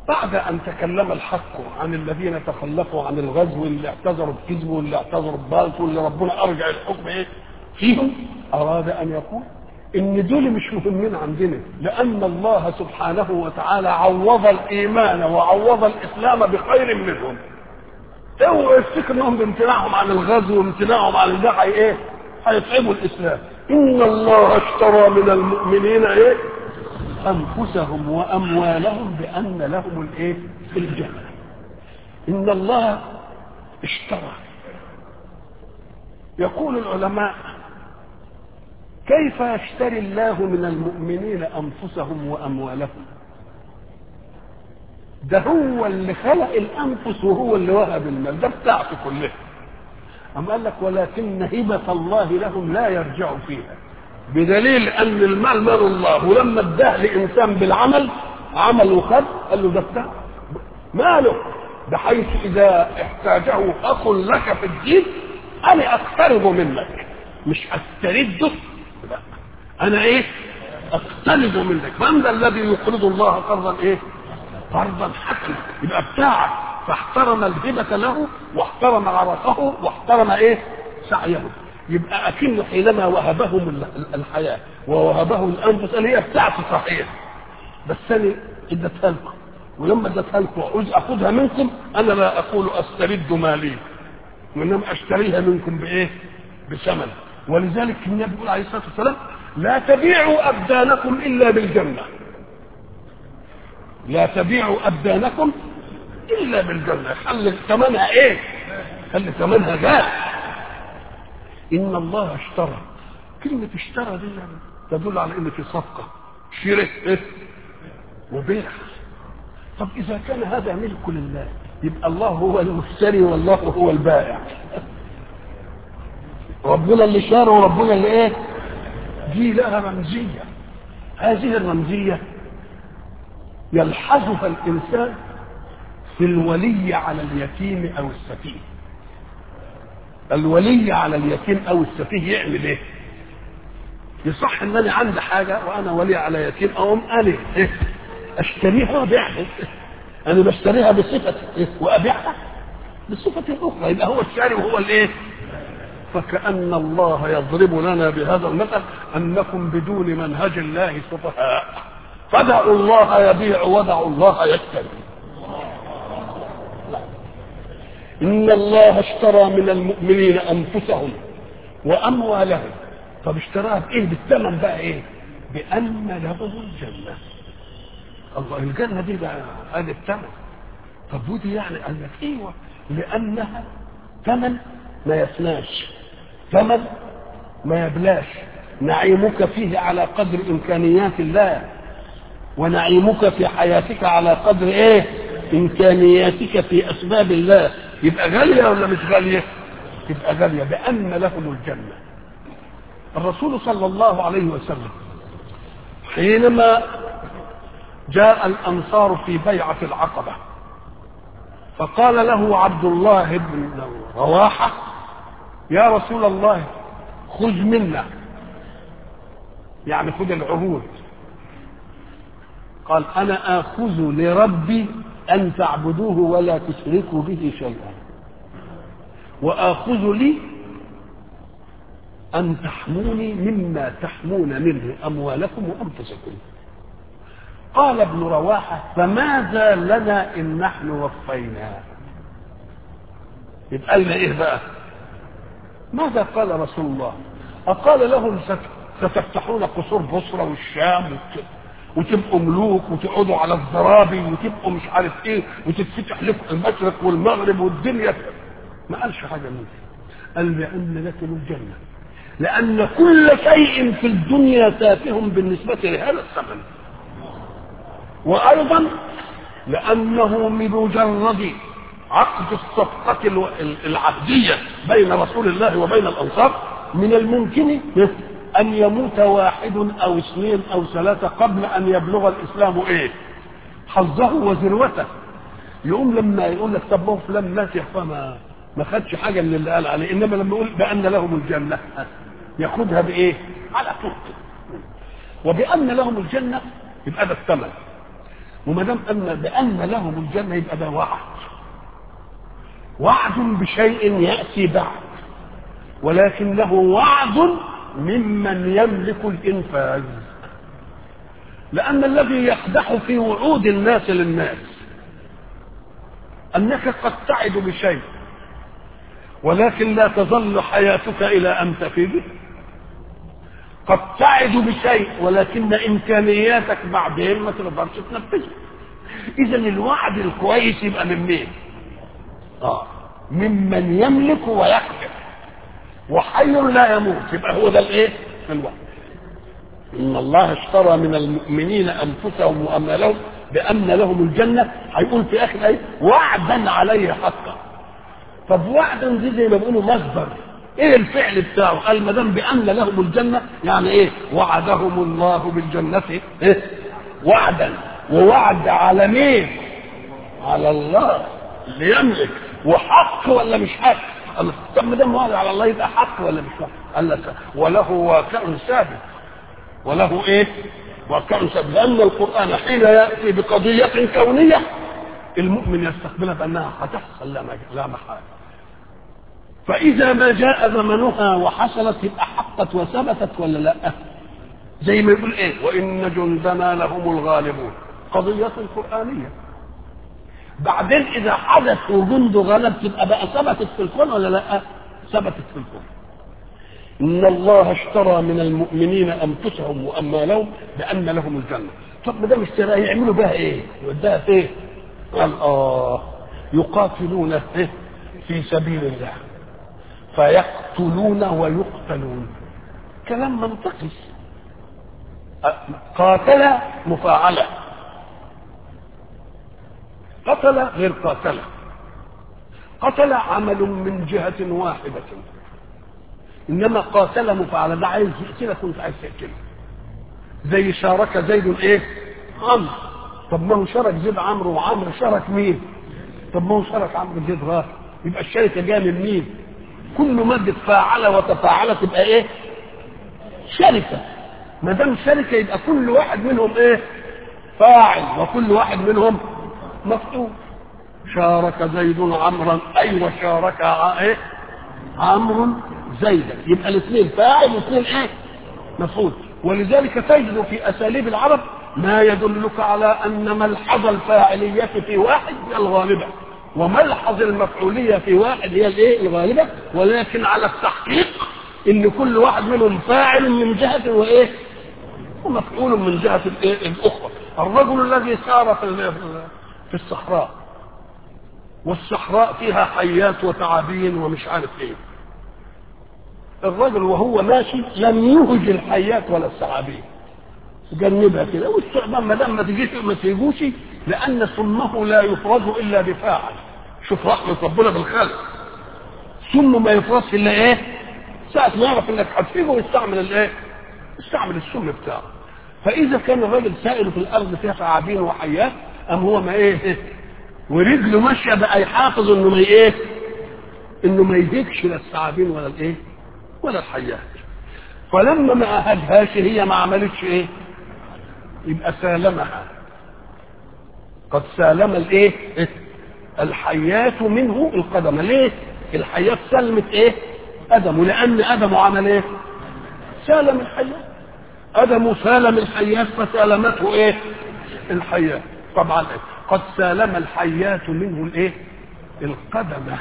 بعد ان تكلم الحق عن الذين تخلفوا عن الغزو اللي اعتذروا بكذب واللي اعتذروا بباطل واللي ربنا ارجع الحكم ايه فيهم اراد ان يقول ان دول مش مهمين عندنا لان الله سبحانه وتعالى عوض الايمان وعوض الاسلام بخير منهم اوعوا يفتكر انهم بامتناعهم عن الغزو وامتناعهم عن الدعاء ايه هيتعبوا الاسلام ان الله اشترى من المؤمنين ايه انفسهم واموالهم بان لهم الايه الجنه ان الله اشترى يقول العلماء كيف يشتري الله من المؤمنين انفسهم واموالهم ده هو اللي خلق الانفس وهو اللي وهب المال ده بتاعته كلها أم قال لك ولكن هبة الله لهم لا يرجع فيها بدليل أن المال مال الله ولما اداه لإنسان بالعمل عمل وخد قال له ده بتاعه ماله بحيث إذا احتاجه أخ لك في الدين أنا أقترض منك مش أسترده لا أنا إيه أقترض منك من ذا الذي يقرض الله قرضا إيه قرضا حسنا يبقى بتاعك فاحترم الهبة له واحترم عرقه واحترم ايه سعيه يبقى اكنه حينما وهبهم الحياة ووهبه الانفس قال هي بتاعتي صحيح بس انا اديتها لكم ولما اديتها لكم وعاوز اخذها منكم انا لا اقول استرد مالي وانما اشتريها منكم بايه بثمن ولذلك النبي يقول عليه الصلاه والسلام لا تبيعوا ابدانكم الا بالجنه لا تبيعوا ابدانكم الا بالجنه خلي ثمنها ايه خلي ثمنها جاء ان الله اشترى كلمه اشترى دي تدل على ان في صفقه شراء إيه؟ وبيع طب اذا كان هذا ملك لله يبقى الله هو المشتري والله هو البائع ربنا اللي شارى وربنا اللي ايه دي لها رمزيه هذه الرمزيه يلحظها الانسان في الولي على اليتيم او السفيه الولي على اليتيم او السفيه يعمل ايه يصح ان انا عندي حاجه وانا ولي على يتيم اقوم انا إيه؟ اشتريها وابيعها انا بشتريها بصفه إيه؟ وابيعها بصفه اخرى يبقى هو الشاري وهو الايه فكأن الله يضرب لنا بهذا المثل أنكم بدون منهج الله سفهاء فدعوا الله يبيع ودعوا الله يشتري إن الله اشترى من المؤمنين أنفسهم وأموالهم طب اشتراها بإيه بالثمن بقى إيه بأن لهم الجنة الله الجنة دي بقى قال الثمن طب ودي يعني قال لك ايوه لأنها ثمن ما يفناش ثمن ما يبلاش نعيمك فيه على قدر إمكانيات الله ونعيمك في حياتك على قدر ايه امكانياتك في اسباب الله يبقى غاليه ولا مش غاليه تبقى غاليه بان لهم الجنه الرسول صلى الله عليه وسلم حينما جاء الانصار في بيعه العقبه فقال له عبد الله بن رواحه يا رسول الله خذ منا يعني خذ العهود قال انا اخذ لربي ان تعبدوه ولا تشركوا به شيئا واخذ لي ان تحموني مما تحمون منه اموالكم وانفسكم قال ابن رواحه فماذا لنا ان نحن وفينا يبقى لنا ايه بقى ماذا قال رسول الله اقال لهم ستفتحون قصور بصره والشام وتبقوا ملوك وتقعدوا على الزرابي وتبقوا مش عارف ايه وتتفتح لكم المشرق والمغرب والدنيا ما قالش حاجه من قال بان لكم الجنه لان كل شيء في الدنيا تافه بالنسبه لهذا الثمن وايضا لانه بمجرد عقد الصفقه العهديه بين رسول الله وبين الانصار من الممكن أن يموت واحد أو اثنين أو ثلاثة قبل أن يبلغ الإسلام إيه؟ حظه وذروته. يقوم لما يقول لك طب ما هو فلان مات يا فما ما خدش حاجة من اللي قال عليه، إنما لما يقول بأن لهم الجنة ياخدها بإيه؟ على طول. وبأن لهم الجنة يبقى ده الثمن. وما دام ان بان لهم الجنه يبقى ده وعد وعد بشيء ياتي بعد ولكنه وعد ممن يملك الانفاذ لان الذي يقدح في وعود الناس للناس انك قد تعد بشيء ولكن لا تظل حياتك الى ان تفيده قد تعد بشيء ولكن امكانياتك بعدين ما تقدرش تنفذه اذا الوعد الكويس يبقى من مين اه ممن يملك ويقدر وحي لا يموت يبقى هو ده الايه الوعد ان الله اشترى من المؤمنين انفسهم واموالهم بان لهم الجنه هيقول في اخر الايه وعدا عليه حقا طب وعدا دي زي ما بيقولوا مصدر ايه الفعل بتاعه قال ما دام بان لهم الجنه يعني ايه وعدهم الله بالجنه ايه وعدا ووعد على مين على الله اللي يملك وحق ولا مش حق قال طب ما دام وعد على الله يبقى حق ولا مش حق قال لك وله واقع ثابت وله ايه واقع ثابت لان القران حين ياتي بقضيه كونيه المؤمن يستقبلها بانها هتحصل لا لا محاله فإذا ما جاء زمنها وحصلت يبقى حقت وثبتت ولا لا؟ زي ما يقول إيه؟ وإن جندنا لهم الغالبون قضية قرآنية بعدين إذا حدث وجند غلب تبقى بقى ثبتت في الكون ولا لا؟ ثبتت في الكون إن الله اشترى من المؤمنين أنفسهم وأموالهم بأن لهم الجنة طب ما دام اشترى يعملوا بها إيه؟ يوديها في إيه؟ قال آه يقاتلون في سبيل الله فيقتلون ويقتلون كلام منطقي قاتل مفاعلة قتل غير قاتل قتل عمل من جهة واحدة إنما قاتل مفاعلة ده عايز يقتلك وأنت عايز تقتله زي شارك زيد إيه؟ عمرو طب ما هو شارك زيد عمرو وعمرو شارك مين؟ طب ما هو شارك عمرو زيد غافر يبقى الشركة جاية من مين؟ كل مادة فاعل وتفاعل تبقى ايه؟ شركة ما دام شركة يبقى كل واحد منهم ايه؟ فاعل وكل واحد منهم مفعول شارك زيد عمرا ايوه شارك ايه؟ عمرو زيدا يبقى الاثنين فاعل واثنين ايه؟ مفعول ولذلك تجد في اساليب العرب ما يدلك على ان ملحظ الفاعلية في واحد هي الغالبة وملحظ المفعوليه في واحد هي الايه الغالبه ولكن على التحقيق ان كل واحد منهم فاعل من جهه وايه ومفعول من جهه الايه الاخرى الرجل الذي سار في في الصحراء والصحراء فيها حيات وتعابين ومش عارف ايه الرجل وهو ماشي لم يهج الحيات ولا الثعابين جنبها كده والثعبان ما دام ما تجيش ما تيجوش لان سمه لا يفرز الا بفاعل شوف رحمه ربنا بالخلق سم ما يفرزش الا ايه ساعة ما يعرف انك هتفيده ويستعمل الايه يستعمل السم بتاعه فاذا كان الراجل سائل في الارض فيها ثعابين وحيات ام هو ما ايه ورجله ماشيه بقى يحافظ انه ما ايه انه ما يهيكش لا الثعابين ولا الايه ولا الحيات فلما ما اهدهاش هي ما عملتش ايه يبقى سالمها قد سالم الايه الحيات منه القدم ليه الحيات سلمت ايه ادم لان ادم عمل ايه سالم الحيات ادم سالم الحيات فسالمته ايه الحيات طبعا إيه؟ قد سالم الحيات منه الايه القدم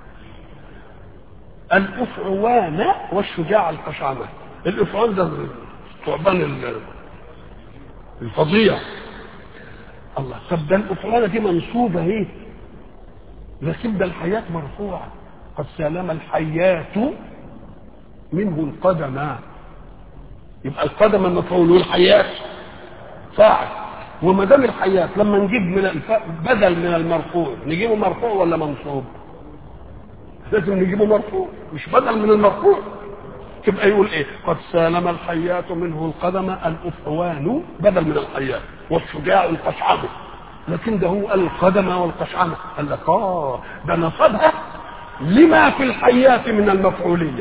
الافعوان والشجاع القشعمه الافعوان ده ثعبان الفظيع الله طب ده الافعوانه دي منصوبه اهي لكن ده الحياه مرفوعه قد سالم الحيات منه القدم يبقى القدم المفعول والحياه فاعل وما دام الحياه لما نجيب من الف... بدل من المرفوع نجيبه مرفوع ولا منصوب؟ لازم نجيبه مرفوع مش بدل من المرفوع تبقى يقول ايه قد سالم الحيات منه القدم الافعوان بدل من الحيات والشجاع القشعمه لكن ده هو القدم والقشعمه قال لك اه ده نصبها لما في الحيات من المفعوليه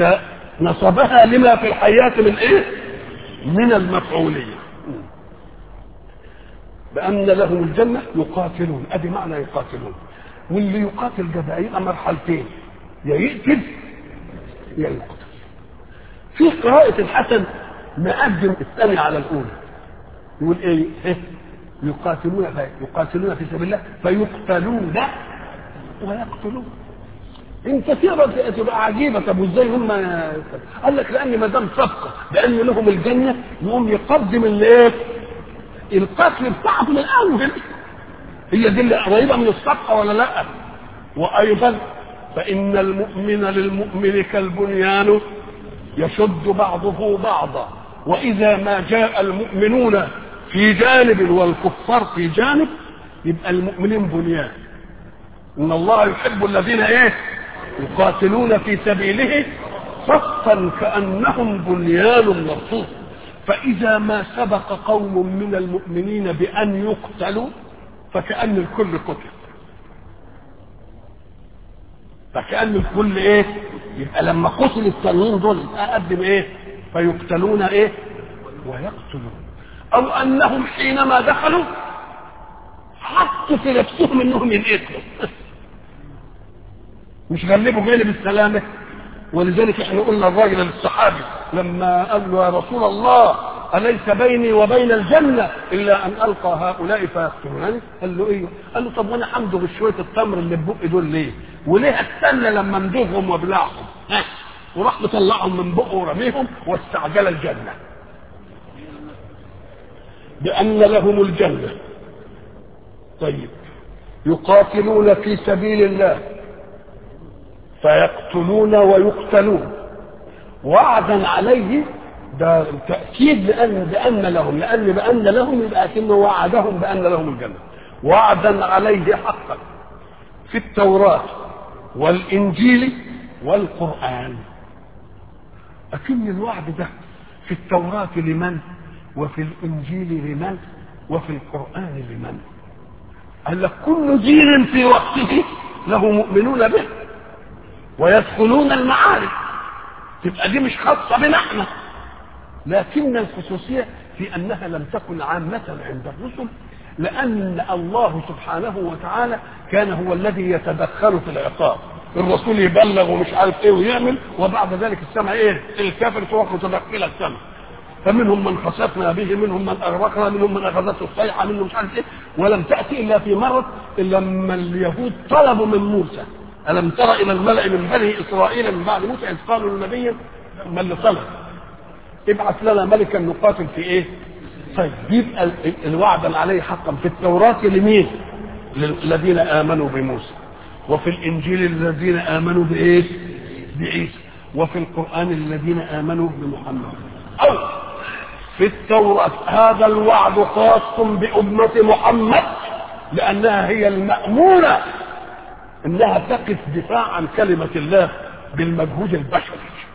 نصبها لما في الحيات من ايه من المفعوليه بأن لهم الجنة يقاتلون أدي معنى يقاتلون واللي يقاتل ده بقى يبقى مرحلتين يا يقتل يا يقتل في قراءة الحسن مقدم الثاني على الأولى يقول إيه؟ إيه؟ يقاتلون في يقاتلون في سبيل الله فيقتلون ويقتلون انت تقرا تبقى عجيبه طب وازاي هم قال لك لان ما دام صفقه بان لهم الجنه يقوم يقدم الايه؟ القتل بتاعهم الاول هي دي اللي قريبه من الصفقه ولا لا؟ وايضا فان المؤمن للمؤمن كالبنيان يشد بعضه بعضا واذا ما جاء المؤمنون في جانب والكفار في جانب يبقى المؤمنين بنيان ان الله يحب الذين ايه يقاتلون في سبيله صفا كانهم بنيان مرصوص فاذا ما سبق قوم من المؤمنين بان يقتلوا فكان الكل قتل فكان الكل ايه يبقى لما قتل التانيين دول اقدم ايه فيقتلون ايه ويقتلون او انهم حينما دخلوا حطوا في نفسهم انهم ينقتلوا مش غلبوا جانب السلامه ولذلك احنا قلنا الراجل الصحابي لما قال له يا رسول الله أليس بيني وبين الجنة إلا أن ألقى هؤلاء فيقتلونني؟ قال له إيه؟ قال له طب وأنا حمده بشوية التمر اللي في بقي دول ليه؟ وليه استنى لما امدغهم وابلعهم؟ ها؟ وراح مطلعهم من بقه ورميهم واستعجل الجنة. بأن لهم الجنة. طيب يقاتلون في سبيل الله فيقتلون ويقتلون وعدا عليه ده تأكيد بأن بأن لهم لأن بأن لهم يبقى كأنه وعدهم بأن لهم الجنة وعدا عليه حقا في التوراة والإنجيل والقرآن أكن الوعد ده في التوراة لمن وفي الإنجيل لمن وفي القرآن لمن قال لك كل دين في وقته له مؤمنون به ويدخلون المعارك تبقى دي مش خاصة بنا احنا لكن الخصوصية في أنها لم تكن عامة عند الرسل لأن الله سبحانه وتعالى كان هو الذي يتدخل في العقاب الرسول يبلغ ومش عارف ايه ويعمل وبعد ذلك السماء ايه الكافر تروح متدخله السماء فمنهم من خسفنا به منهم من اغرقنا منهم من اخذته الصيحه منهم مش عارف ايه ولم تاتي الا في مره لما اليهود طلبوا من موسى الم تر الى الملا من بني اسرائيل من بعد موسى اذ قالوا للنبي ما اللي طلب ابعث لنا ملكا نقاتل في ايه؟ طيب يبقى الوعد اللي عليه حقا في التوراة لمين؟ للذين آمنوا بموسى وفي الإنجيل الذين آمنوا بإيه؟ بعيسى وفي القرآن الذين آمنوا بمحمد أو في التوراة هذا الوعد خاص بأمة محمد لأنها هي المأمونة إنها تقف دفاع عن كلمة الله بالمجهود البشري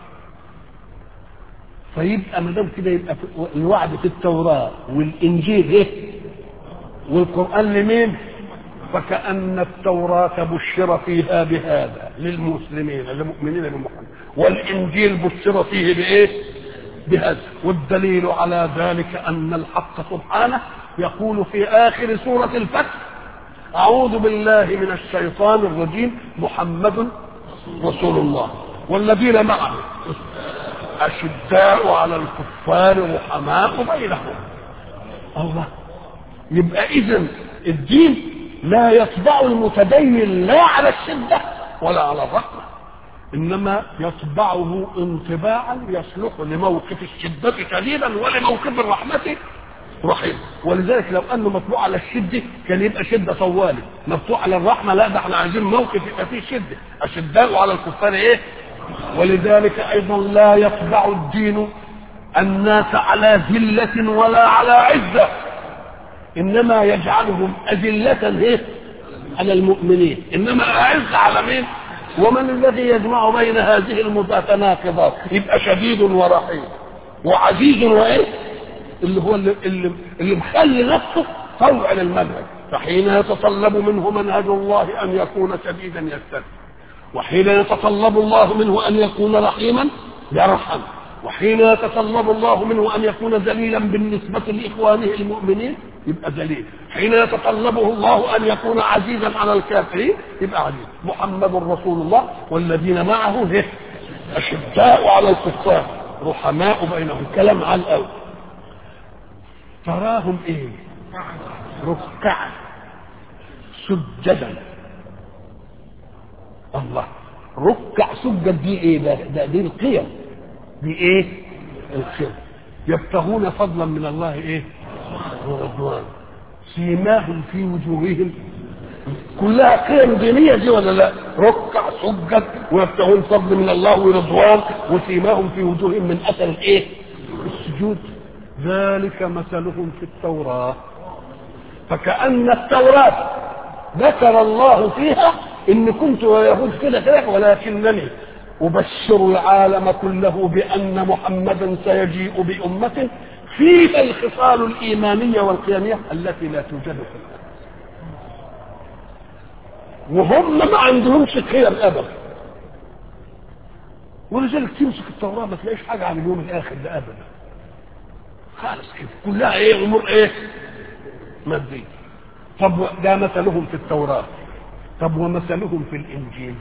فيبقى ما دام كده يبقى الوعد في التوراه والانجيل ايه؟ والقران لمين؟ فكأن التوراة بشر فيها بهذا للمسلمين للمؤمنين بمحمد والإنجيل بشر فيه بإيه؟ بهذا والدليل على ذلك أن الحق سبحانه يقول في آخر سورة الفتح أعوذ بالله من الشيطان الرجيم محمد رسول الله والذين معه أشداء على الكفار رحماء بينهم الله يبقى إذا الدين لا يطبع المتدين لا على الشدة ولا على الرحمة إنما يطبعه انطباعا يصلح لموقف الشدة شديدا ولموقف الرحمة رحيم ولذلك لو انه مطبوع على الشده كان يبقى شده طوالي مطبوع على الرحمه لا ده احنا عايزين موقف يبقى فيه شده اشداء على الكفار ايه ولذلك ايضا لا يطبع الدين الناس على ذله ولا على عزه انما يجعلهم اذله ايه على المؤمنين انما اعز على مين ومن الذي يجمع بين هذه المتناقضات يبقى شديد ورحيم وعزيز وايه اللي هو اللي, اللي, اللي مخلي نفسه طوع للمنهج فحين يتطلب منه منهج الله ان يكون شديدا يستدعي وحين يتطلب الله منه ان يكون رحيما يرحم وحين يتطلب الله منه ان يكون ذليلا بالنسبه لاخوانه المؤمنين يبقى دليل حين يتطلبه الله ان يكون عزيزا على الكافرين يبقى عزيز محمد رسول الله والذين معه إيه؟ اشداء على الكفار رحماء بينهم كلام على الاول تراهم ايه ركعا سجدا الله ركع سجد دي ايه ده, ده دي القيم دي ايه القيم يبتغون فضلا من الله ايه ورضوان سيماهم في وجوههم كلها قيم دينية دي ولا لا ركع سجد ويبتغون فضل من الله ورضوان وسيماهم في وجوههم من اثر الايه السجود ذلك مثلهم في التوراة فكأن التوراة ذكر الله فيها ان كنت يهود كده كده ولكنني ابشر العالم كله بان محمدا سيجيء بامه فيها الخصال الايمانيه والقيميه التي لا توجد في الارض وهم ما عندهمش قيم ابدا ولذلك تمسك التوراه ما تلاقيش حاجه عن اليوم الاخر ده ابدا خالص كده كلها ايه امور ايه ماديه طب ده مثلهم في التوراه طب ومثلهم في الانجيل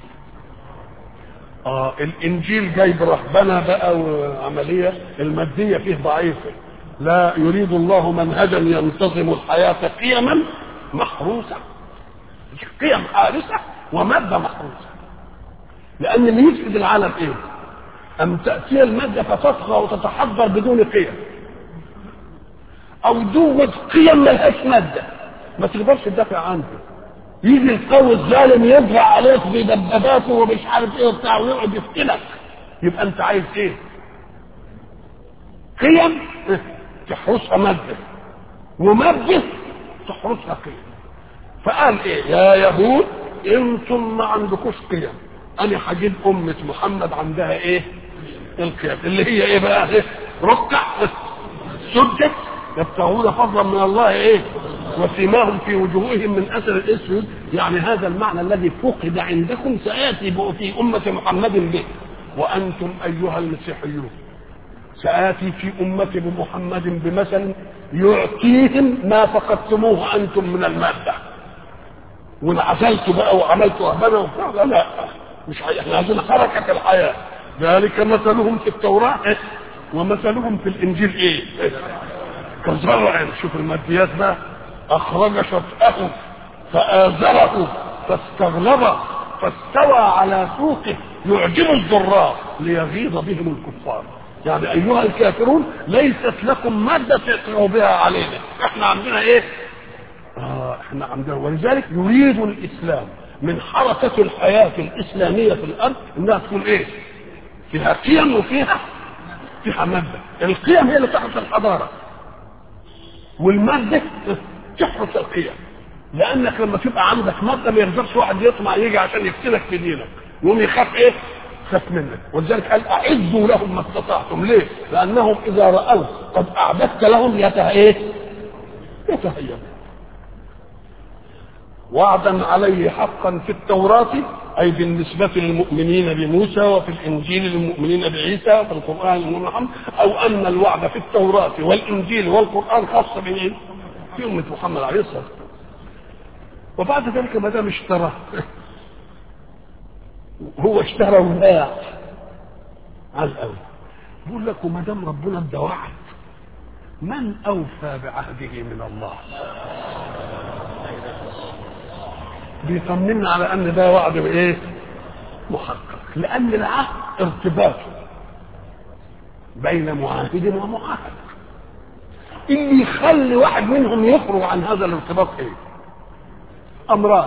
اه الانجيل جايب رهبنه بقى وعمليه الماديه فيه ضعيفه لا يريد الله منهجا ينتظم الحياه قيما محروسه قيم حارسه وماده محروسه لان اللي يفسد العالم ايه ام تاتي الماده فتطغى وتتحضر بدون قيم او دوت قيم ملهاش ماده ما تقدرش تدافع عنها يجي القوي الظالم يدفع عليك بدباباته ومش عارف ايه وبتاع ويقعد يفتنك يبقى انت عايز ايه؟ قيم تحرسها ماده وماده تحرسها قيم فقال ايه يا يهود انتم ما عندكوش قيم انا هجيب امه محمد عندها ايه؟ القيم اللي هي ايه بقى؟ إيه؟ ركع سجد يبتغون فضلا من الله ايه؟ وسيماهم في وجوههم من اثر الاسود يعني هذا المعنى الذي فقد عندكم سياتي في امه محمد به وانتم ايها المسيحيون سآتي في أمة بمحمد بمثل يعطيهم ما فقدتموه أنتم من المادة وانعزلت بقى وعملت أهبنا وبتاع لا لا مش احنا عايزين حركة الحياة ذلك مثلهم في التوراة إيه؟ ومثلهم في الإنجيل إيه؟ إيه؟ كزرع شوف الماديات بقى أخرج شطأه فآزره فاستغلظ فاستوى على سوقه يعجب الضراء ليغيظ بهم الكفار يعني ايها الكافرون ليست لكم ماده تقرأوا بها علينا احنا عندنا ايه آه احنا عندنا ولذلك يريد الاسلام من حركه الحياه الاسلاميه في الارض انها تكون ايه فيها قيم وفيها فيها ماده القيم هي اللي تحرس الحضاره والماده تحرس القيم لانك لما تبقى عندك ماده ما يقدرش واحد يطمع يجي عشان يفتنك في دينك يقوم يخاف ايه خاف منك ولذلك قال اعدوا لهم ما استطعتم ليه؟ لانهم اذا راوا قد اعددت لهم يته ايه؟ يتهيأ وعدا عليه حقا في التوراة أي بالنسبة للمؤمنين بموسى وفي الإنجيل للمؤمنين بعيسى وفي القرآن للمؤمنين محمد أو أن الوعد في التوراة والإنجيل والقرآن خاص بمين؟ في أمة محمد عليه الصلاة والسلام وبعد ذلك ما دام اشترى هو اشترى وباع على الاول بيقول لك وما دام ربنا ادى وعد من اوفى بعهده من الله بيطمنا على ان ده وعد بايه محقق لان العهد ارتباط بين معاهد ومعاهد اللي يخلي واحد منهم يخرج عن هذا الارتباط ايه امران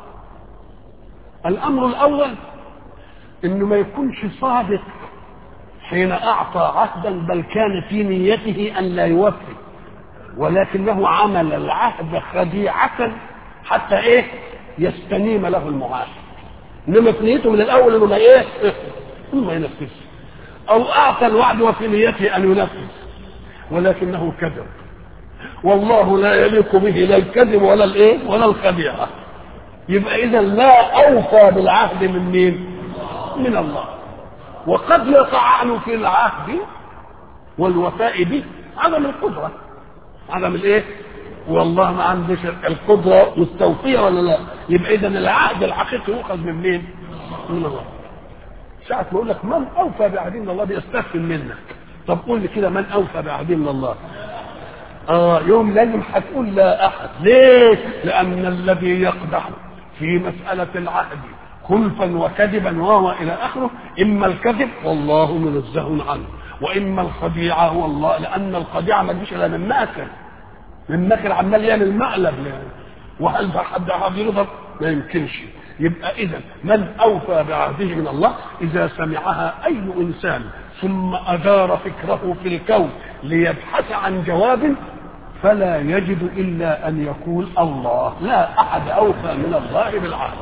الامر الاول انه ما يكونش صادق حين اعطى عهدا بل كان في نيته ان لا يوفي ولكنه عمل العهد خديعة حتى ايه يستنيم له المعاهد انما في نيته من الاول انه ما ايه ما ينفذش او اعطى الوعد وفي نيته ان ينفذ ولكنه كذب والله لا يليق به لا الكذب ولا الايه ولا الخديعه يبقى اذا لا اوفى بالعهد من مين من الله وقد يطعن في العهد والوفاء به عدم القدره عدم الايه والله ما عندش القدره مستوفيه ولا لا يبقى اذا العهد الحقيقي يؤخذ من مين؟ من الله ساعة ما يقول لك من أوفى بعهد من الله بيستفهم منك طب قول لي كده من أوفى بعهد من الله آه يوم لازم هتقول لا أحد ليه؟ لأن الذي يقدح في مسألة العهد خلفا وكذبا وهو إلى آخره إما الكذب والله منزه عنه وإما الخديعة والله لأن الخديعة ما تجيش إلا من ماكر من ماكر عمال يعمل مقلب يعني وهل حد حد يرضى ما يمكنش يبقى اذا من اوفى بعهده من الله اذا سمعها اي انسان ثم ادار فكره في الكون ليبحث عن جواب فلا يجد الا ان يقول الله لا احد اوفى من الله بالعهد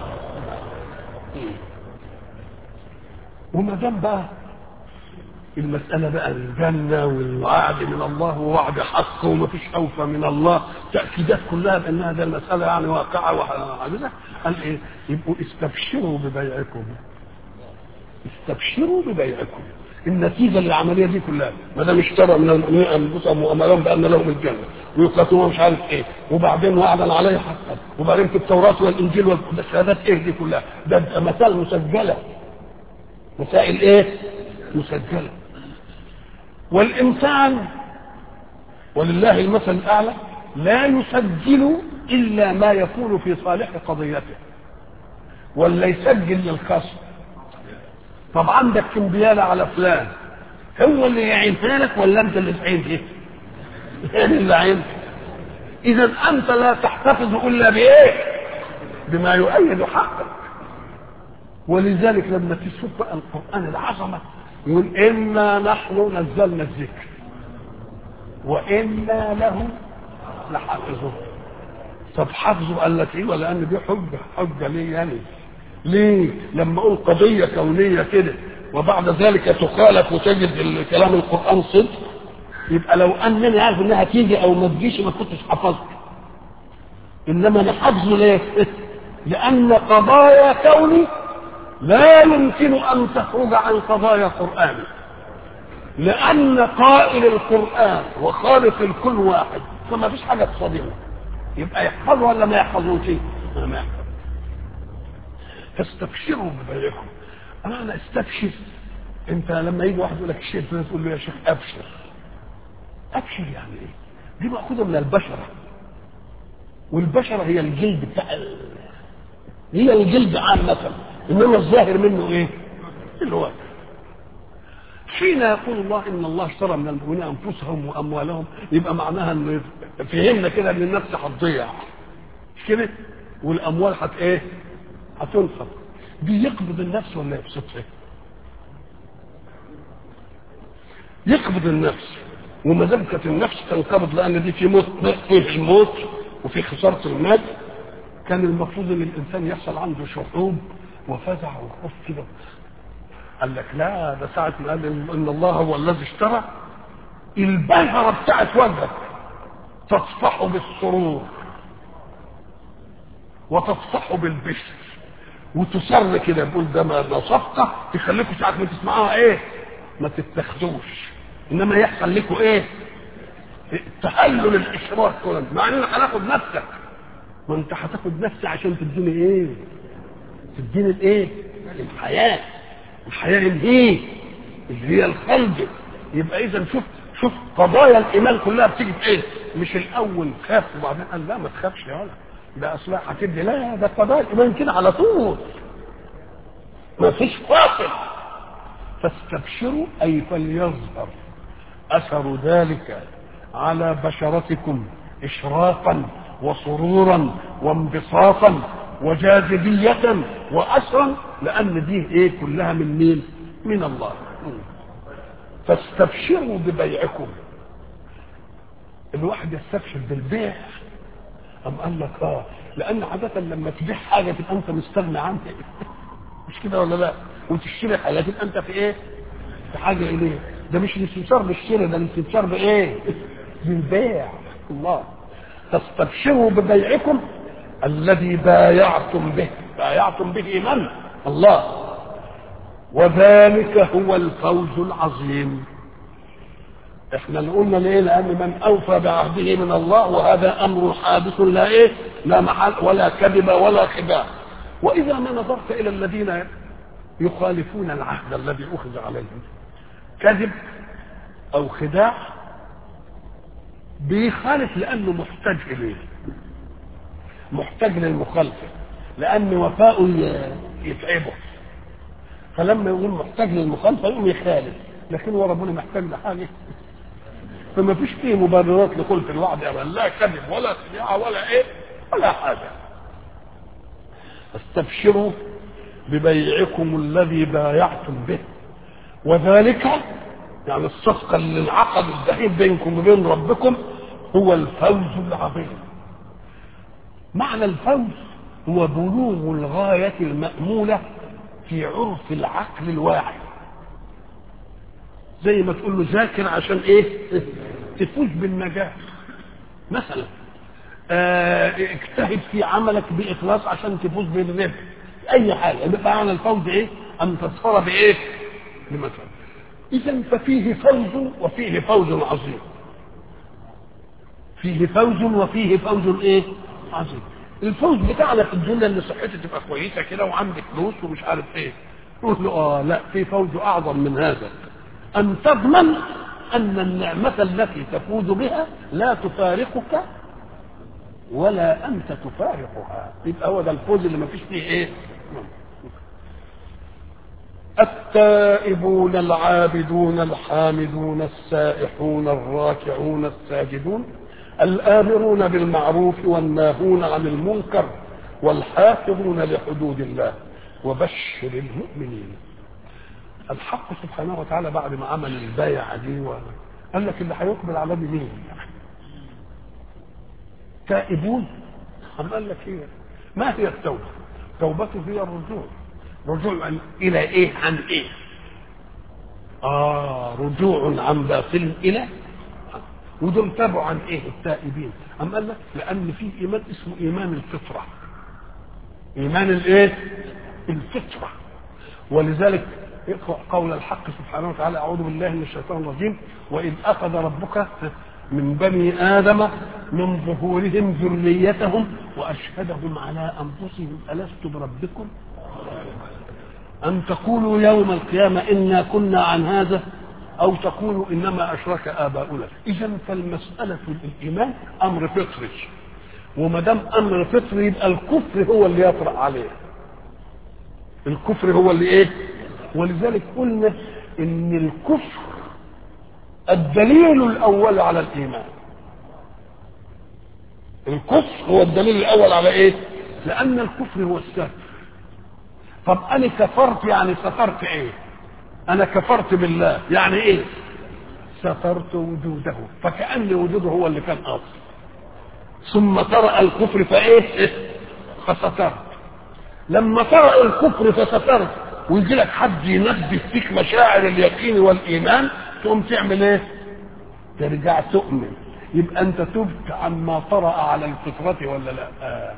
وما دام بقى المسألة بقى الجنة والوعد من الله ووعد حق وما فيش أوفى من الله تأكيدات كلها بأنها ده المسألة يعني واقعة وحادثة قال إيه؟ يبقوا استبشروا ببيعكم استبشروا ببيعكم النتيجة للعملية دي كلها ما دام اشترى من المؤمنين أنفسهم وأموالهم بأن لهم الجنة ويقاتلون مش عارف إيه وبعدين وعدا عليه حقا وبعدين في التوراة والإنجيل والشهادات إيه دي كلها ده مسائل مسجلة مسائل إيه؟ مسجلة والإنسان ولله المثل الأعلى لا يسجل إلا ما يكون في صالح قضيته ولا يسجل للخصم طب عندك كمبيالة على فلان هو اللي يعينها لك ولا أنت اللي تعين فيه؟ يعني اللي عين إذا أنت لا تحتفظ إلا بإيه؟ بما يؤيد حقك ولذلك لما تشوف بقى القرآن العظمة يقول إنا نحن نزلنا الذكر وإنا له لحافظون طب حافظوا قال لك ايه ولا ان دي حجه حجه ليه يعني ليه لما اقول قضيه كونيه كده وبعد ذلك تخالف وتجد كلام القران صدق يبقى لو انني عارف انها تيجي او ما تجيش ما كنتش حفظت انما انا حافظه ليه لان قضايا كوني لا يمكن ان تخرج عن قضايا قران لان قائل القران وخالق الكل واحد فما فيش حاجه تصادمه يبقى يحفظوا ولا ما يحفظوش ما يحفظ فاستبشروا ببيعكم انا استبشر انت لما يجي واحد يقول لك الشيء الفلاني تقول له يا شيخ ابشر ابشر يعني ايه دي ماخوذه من البشره والبشره هي الجلد بتاع هي الجلد عامه انما الظاهر منه ايه الوجه حين يقول الله ان الله اشترى من المؤمنين انفسهم واموالهم يبقى معناها ان فهمنا كده ان النفس هتضيع مش كده والاموال هت ايه هتنفق بيقبض النفس ولا يبسطها يقبض النفس وما دام كانت النفس تنقبض لان دي في موت فيه الموت وفي خساره المال كان المفروض ان الانسان يحصل عنده شعوب وفزع وخوف كده قال لك لا ده ساعة ما قال إن الله هو الذي اشترى البشرة بتاعت وجهك تصفح بالسرور وتصفح بالبشر وتسر كده يقول ده ما صفقة تخليكم ساعة ما تسمعوها ايه ما تتخذوش انما يحصل لكم ايه تهلل الاشراك كله مع اننا هناخد نفسك ما انت هتاخد نفسي عشان تديني ايه تديني الايه الحياه الحياه الايه اللي هي الخلق يبقى اذا شوف شوف قضايا الايمان كلها بتيجي في ايه مش الاول خاف وبعدين قال لا ما تخافش يا ولد ده اصلا هتدي لا ده قضايا الايمان كده على طول ما فيش فاصل فاستبشروا اي فليظهر اثر ذلك على بشرتكم اشراقا وسرورا وانبساطا وجاذبية وأسرا لأن دي إيه كلها من مين؟ من الله فاستبشروا ببيعكم الواحد يستبشر بالبيع أم قال لك آه لأن عادة لما تبيع حاجة تبقى أنت مستغني عنها مش كده ولا لا؟ وتشتري حاجة تبقى أنت في إيه؟ في حاجة إليه ده مش الاستبشار بالشراء ده الاستبشار بإيه؟ بالبيع الله تستبشروا ببيعكم الذي بايعتم به بايعتم به من الله وذلك هو الفوز العظيم احنا قلنا ليه لان من اوفى بعهده من الله وهذا امر حادث لا ايه لا محل ولا كذب ولا خداع واذا ما نظرت الى الذين يخالفون العهد الذي اخذ عليهم كذب او خداع بيخالف لانه محتاج اليه محتاج للمخالفه لان وفاؤه يتعبه فلما يقول محتاج للمخالفه يقوم يخالف لكن هو ربنا محتاج لحاجه فما فيش فيه مبررات لخلف الوعد ابدا لا كذب ولا خداع ولا ايه ولا حاجه استبشروا ببيعكم الذي بايعتم به وذلك يعني الصفقة اللي انعقد الدحين بينكم وبين ربكم هو الفوز العظيم معنى الفوز هو بلوغ الغاية المأمولة في عرف العقل الواعي زي ما تقول له ذاكر عشان ايه تفوز بالنجاح مثلا اه اجتهد في عملك بإخلاص عشان تفوز بالربح اي حاجة يبقى معنى الفوز ايه ان تظفر بايه بمثلا اذا ففيه فوز وفيه فوز عظيم فيه فوز وفيه فوز ايه عظيم الفوز بتاعنا في الدنيا ان صحتي تبقى كويسه كده وعندي فلوس ومش عارف ايه نقول له اه لا في فوز اعظم من هذا ان تضمن ان النعمه التي تفوز بها لا تفارقك ولا انت تفارقها يبقى هو ده الفوز اللي ما فيش فيه ايه التائبون العابدون الحامدون السائحون الراكعون الساجدون الآمرون بالمعروف والناهون عن المنكر والحافظون لحدود الله وبشر المؤمنين الحق سبحانه وتعالى بعد ما عمل البايعة دي و... قال لك اللي هيقبل على دي مين تائبون أم قال لك ايه ما هي التوبة توبته هي الرجوع رجوع عن الى ايه عن ايه اه رجوع عن باطل الى ودول تابعوا عن ايه التائبين ام قال لك لان في ايمان اسمه ايمان الفطره ايمان الايه الفطره ولذلك اقرا قول الحق سبحانه وتعالى اعوذ بالله من الشيطان الرجيم واذ اخذ ربك من بني ادم من ظهورهم ذريتهم واشهدهم على انفسهم الست بربكم أن تقولوا يوم القيامة إنا كنا عن هذا أو تقولوا إنما أشرك آباؤنا إذا فالمسألة الإيمان أمر فطري وما دام أمر فطري يبقى الكفر هو اللي يطرأ عليه الكفر هو اللي إيه ولذلك قلنا إن الكفر الدليل الأول على الإيمان الكفر هو الدليل الأول على إيه لأن الكفر هو السبب طب انا كفرت يعني سترت ايه انا كفرت بالله يعني ايه سترت وجوده فكأن وجوده هو اللي كان اصل ثم طرأ الكفر فايه فسترت لما طرأ الكفر فسترت ويجي لك حد ينبه فيك مشاعر اليقين والايمان تقوم تعمل ايه ترجع تؤمن يبقى انت تبت عما طرأ على الفطرة ولا لا آه.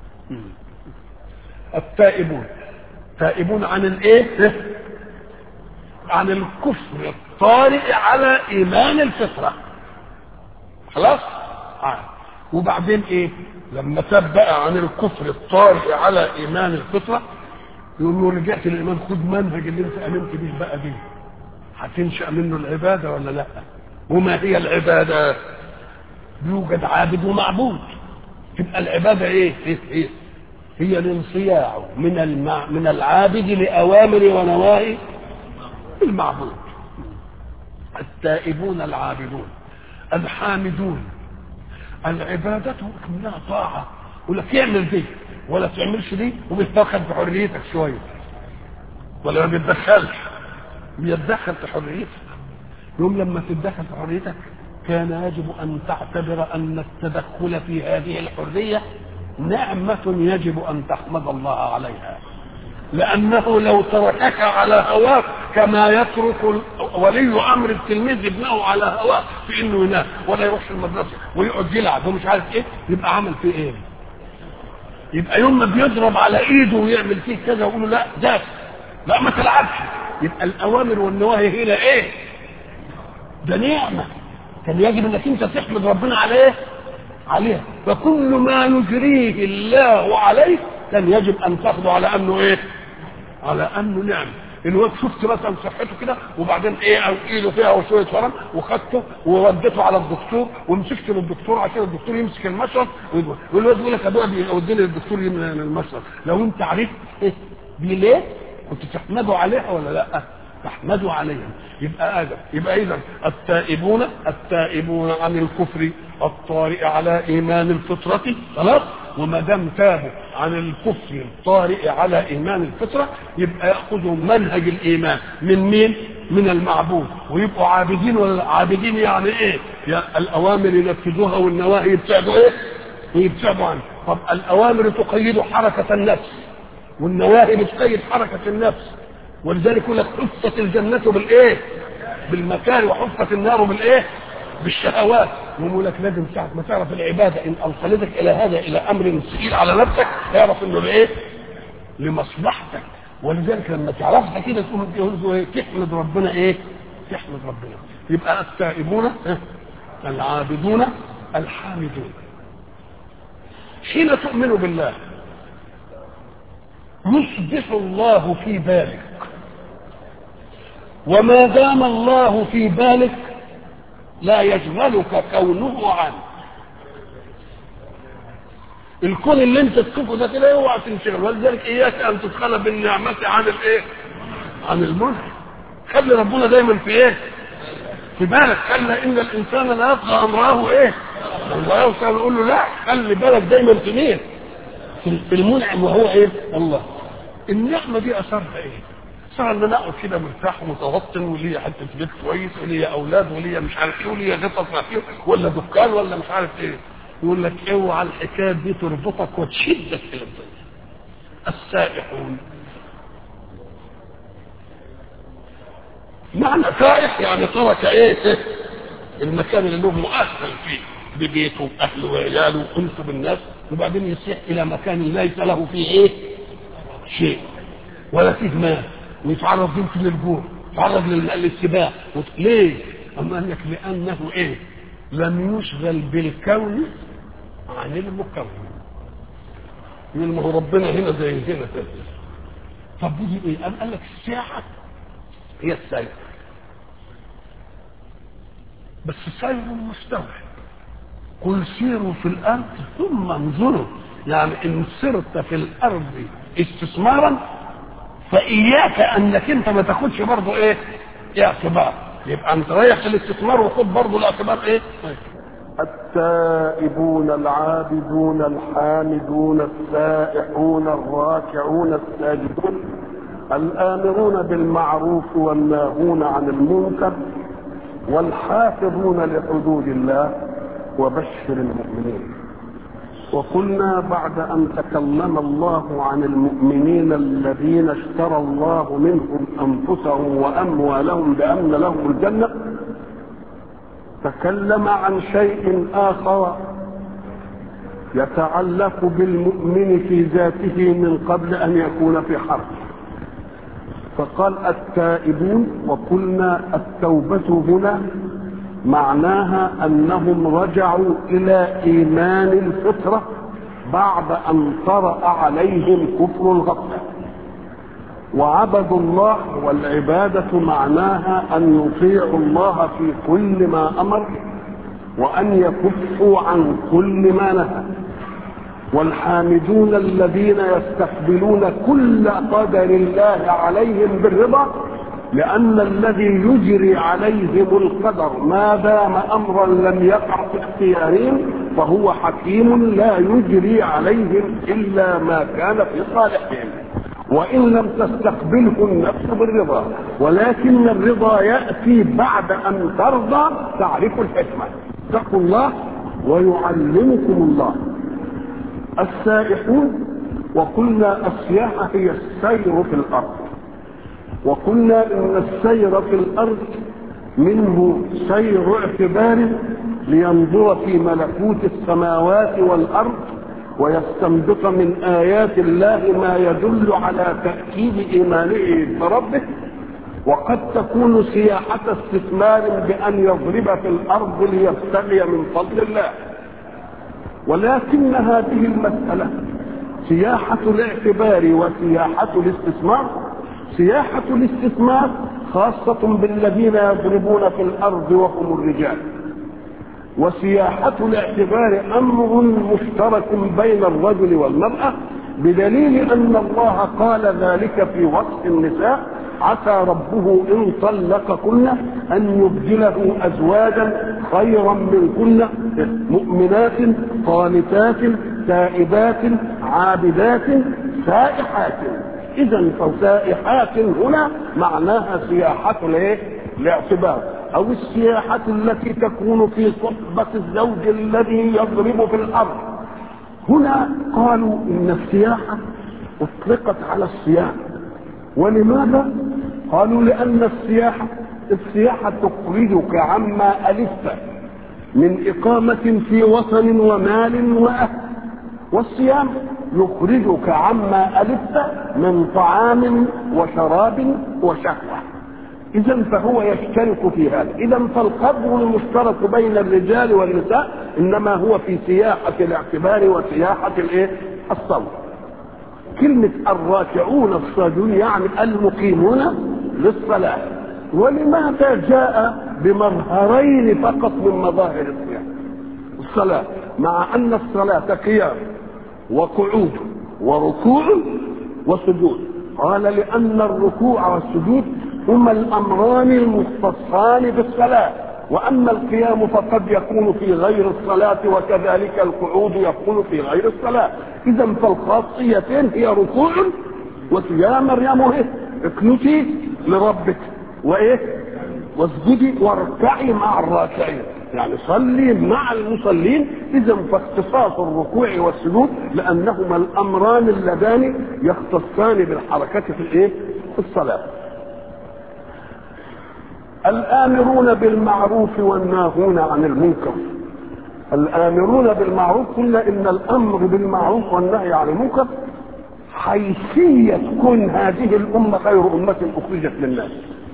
التائبون تائبون عن الايه عن الكفر الطارئ على ايمان الفطره خلاص آه. وبعدين ايه لما تاب بقى عن الكفر الطارئ على ايمان الفطره يقول له رجعت للايمان خد منهج اللي انت امنت بيه بقى دي هتنشا منه العباده ولا لا وما هي العباده يوجد عابد ومعبود تبقى العباده ايه ايه, إيه؟ هي الانصياع من المع... من العابد لاوامر ونواهي المعبود التائبون العابدون الحامدون العبادة انها طاعة ولا تعمل دي ولا تعملش دي وبتدخل في حريتك شوية ولا ما بيتدخلش بيتدخل في حريتك يوم لما تتدخل في حريتك كان يجب ان تعتبر ان التدخل في هذه الحريه نعمة يجب أن تحمد الله عليها لأنه لو تركك على هواك كما يترك ولي أمر التلميذ ابنه على هواه في إنه ينام ولا يروحش المدرسة ويقعد يلعب ومش عارف إيه يبقى عمل فيه إيه؟ يبقى يوم ما بيضرب على إيده ويعمل فيه كذا ويقول له لا ده لا ما تلعبش يبقى الأوامر والنواهي هنا إيه؟ ده نعمة كان يجب انك انت تحمد ربنا عليه عليها فكل ما يجريه الله عليك كان يجب ان تاخذه على انه ايه على انه نعمه الواد شفت مثلا صحته كده وبعدين ايه او ايده فيها شويه ورم وخدته ووديته على الدكتور ومسكت للدكتور عشان الدكتور يمسك المشرط والواد يقول لك ابويا بيوديني للدكتور من المشرط لو انت عرفت ايه دي ليه كنت تحمده عليها ولا لا تحمدوا عليها يبقى ادم يبقى اذا التائبون التائبون عن الكفر الطارئ على ايمان الفطره خلاص وما دام تابوا عن الكفر الطارئ على ايمان الفطره يبقى ياخذوا منهج الايمان من مين؟ من المعبود ويبقوا عابدين ولا عابدين يعني ايه؟ يعني الاوامر ينفذوها والنواهي يبتعدوا ايه؟ ويبتعدوا عنها طب الاوامر تقيد حركه النفس والنواهي بتقيد حركه النفس ولذلك يقول لك حفت الجنة بالإيه؟ بالمكاره وحفت النار بالإيه؟ بالشهوات يقول لك لازم ساعة ما تعرف العبادة إن أوصلتك إلى هذا إلى أمر ثقيل على نفسك اعرف إنه لإيه؟ لمصلحتك ولذلك لما تعرفها كده تقول إيه؟ تحمد ربنا إيه؟ تحمد ربنا يبقى التائبون العابدون الحامدون حين تؤمن بالله يصبح الله في بالك وما دام الله في بالك لا يشغلك كونه عنه الكون اللي انت تشوفه ده كده اوعى تنشغل ولذلك اياك ان تدخل بالنعمة عن الايه؟ عن الملك خلي ربنا دايما في ايه؟ في بالك خلى ان الانسان لا يطغى امره ايه؟ الله كان يقول له لا خلي بالك دايما في مين؟ في المنعم وهو ايه؟ الله النعمه دي اثرها ايه؟ صار ان انا اقعد كده مرتاح ومتوطن وليا حته بيت كويس وليا اولاد وليا مش عارف ايه وليا غطس ما فيه ولا دكان ولا مش عارف ايه يقول لك اوعى الحكايه دي تربطك وتشدك الى الدنيا السائحون معنى سائح يعني ترك ايه المكان اللي هو مؤهل فيه ببيته واهله وعياله وانسه بالناس وبعدين يسيح الى مكان ليس له فيه ايه شيء ولا فيه مال ويتعرض يمكن للجوع يتعرض للسباع ليه؟ أما قال لك لأنه إيه؟ لم يشغل بالكون عن المكون يقول ما هو ربنا هنا زي هنا طب دي ايه؟ قام قال لك الساعة هي السير بس سير مستوعب قل سيروا في الأرض ثم انظروا يعني إن سرت في الأرض استثمارا فإياك أنك أنت ما تاخدش برضه إيه؟ اعتبار يبقى أنت رايح في الاستثمار وخد برضه الاعتبار إيه؟ التائبون العابدون الحامدون السائحون الراكعون الساجدون الآمرون بالمعروف والناهون عن المنكر والحافظون لحدود الله وبشر المؤمنين وقلنا بعد أن تكلم الله عن المؤمنين الذين اشترى الله منهم أنفسهم وأموالهم بأن لهم الجنة تكلم عن شيء آخر يتعلق بالمؤمن في ذاته من قبل أن يكون في حرب فقال التائبون وقلنا التوبة هنا معناها أنهم رجعوا إلى إيمان الفطرة بعد أن طرأ عليهم كفر الغفلة وعبدوا الله والعبادة معناها أن يطيعوا الله في كل ما أمر وأن يكفوا عن كل ما نهى والحامدون الذين يستقبلون كل قدر الله عليهم بالرضا لأن الذي يجري عليهم القدر ما دام أمرا لم يقع في اختيارهم فهو حكيم لا يجري عليهم إلا ما كان في صالحهم وإن لم تستقبله النفس بالرضا ولكن الرضا يأتي بعد أن ترضى تعرف الحكمة اتقوا الله ويعلمكم الله السائحون وقلنا السياحة هي السير في الأرض وقلنا إن السير في الأرض منه سير اعتبار لينظر في ملكوت السماوات والأرض ويستنبط من آيات الله ما يدل على تأكيد إيمانه بربه وقد تكون سياحة استثمار بأن يضرب في الأرض ليبتغي من فضل الله ولكن هذه المسألة سياحة الاعتبار وسياحة الاستثمار سياحة الاستثمار خاصة بالذين يضربون في الأرض وهم الرجال وسياحة الاعتبار أمر مشترك بين الرجل والمرأة بدليل أن الله قال ذلك في وصف النساء عسى ربه إن طلقكن أن يبدله أزواجا خيرا منكن مؤمنات قانتات تائبات عابدات سائحات إذا فسائحات هنا معناها سياحة الايه؟ الاعتبار أو السياحة التي تكون في صحبة الزوج الذي يضرب في الأرض هنا قالوا إن السياحة أطلقت على الصيام ولماذا؟ قالوا لأن السياحة السياحة تخرجك عما ألفت من إقامة في وطن ومال وأهل والصيام يخرجك عما ألفت من طعام وشراب وشهوة إذا فهو يشترك في هذا إذا فالقدر المشترك بين الرجال والنساء إنما هو في سياحة الاعتبار وسياحة الإيه؟ الصوم كلمة الراكعون الصاجون يعني المقيمون للصلاة ولماذا جاء بمظهرين فقط من مظاهر الصيام الصلاة مع أن الصلاة قيام وقعود وركوع وسجود قال لأن الركوع والسجود هما الأمران المختصان بالصلاة وأما القيام فقد يكون في غير الصلاة وكذلك القعود يكون في غير الصلاة إذا فالخاصيتين هي ركوع ويا مريم ايه اقنتي لربك وايه واسجدي واركعي مع الراكعين يعني صلي مع المصلين اذا فاختصاص الركوع والسجود لانهما الامران اللذان يختصان بالحركه في الايه في الصلاه الامرون بالمعروف والناهون عن المنكر الامرون بالمعروف قلنا ان الامر بالمعروف والنهي عن المنكر حيثيه كن هذه الامه خير امه اخرجت للناس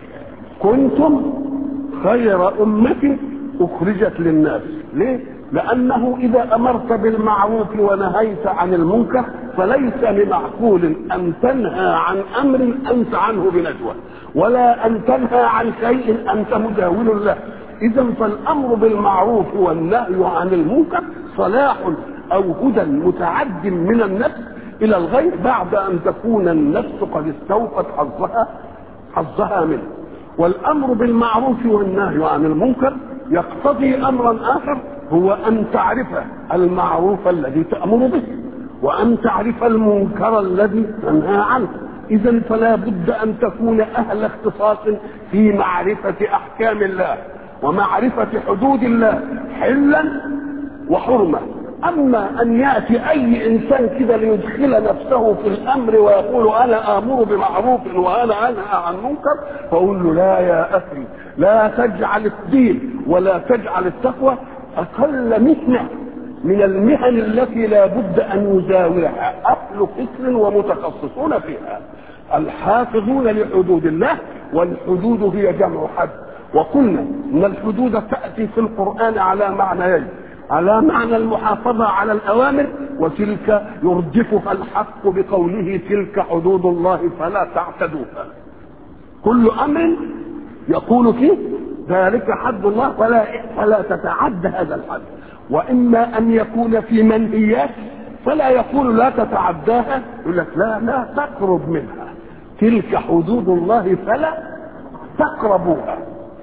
كنتم خير امه اخرجت للناس ليه لانه اذا امرت بالمعروف ونهيت عن المنكر فليس بمعقول ان تنهى عن امر انت عنه بنجوى ولا ان تنهى عن شيء انت مجاول له اذا فالامر بالمعروف والنهي عن المنكر صلاح او هدى متعد من النفس الى الغير بعد ان تكون النفس قد استوفت حظها حظها منه والامر بالمعروف والنهي عن المنكر يقتضي امرا اخر هو ان تعرف المعروف الذي تامر به وان تعرف المنكر الذي تنهى عنه اذا فلا بد ان تكون اهل اختصاص في معرفه احكام الله ومعرفه حدود الله حلا وحرمه اما ان ياتي اي انسان كده ليدخل نفسه في الامر ويقول انا امر بمعروف وانا انهى عن منكر فاقول له لا يا اخي لا تجعل الدين ولا تجعل التقوى اقل مهنه من المهن التي لا بد ان يزاولها اهل فكر ومتخصصون فيها الحافظون لحدود الله والحدود هي جمع حد وقلنا ان الحدود تاتي في القران على معنيين على معنى المحافظة على الأوامر وتلك يردفها الحق بقوله تلك حدود الله فلا تعتدوها كل أمر يقول فيه ذلك حد الله فلا فلا تتعدى هذا الحد وإما أن يكون في منهيات فلا يقول لا تتعداها يقول لك لا لا تقرب منها تلك حدود الله فلا تقربوها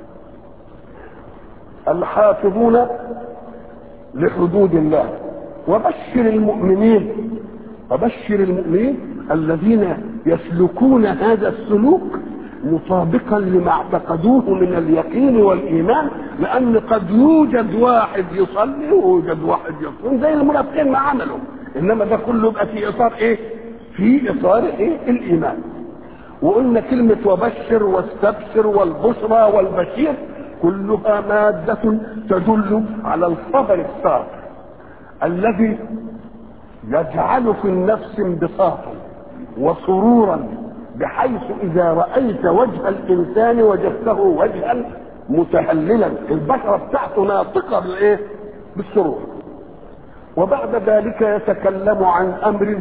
الحافظون لحدود الله وبشر المؤمنين وبشر المؤمنين الذين يسلكون هذا السلوك مطابقا لما اعتقدوه من اليقين والايمان لان قد يوجد واحد يصلي ويوجد واحد يصوم زي المنافقين ما عملوا انما ده كله يبقى في اطار ايه؟ في اطار ايه؟ الايمان وقلنا كلمه وبشر واستبشر والبشرى والبشير كلها مادة تدل على الخبر السار الذي يجعل في النفس انبساطا وسرورا بحيث اذا رايت وجه الانسان وجدته وجها متهللا البشره بتاعته ناطقه بالايه بالسرور وبعد ذلك يتكلم عن امر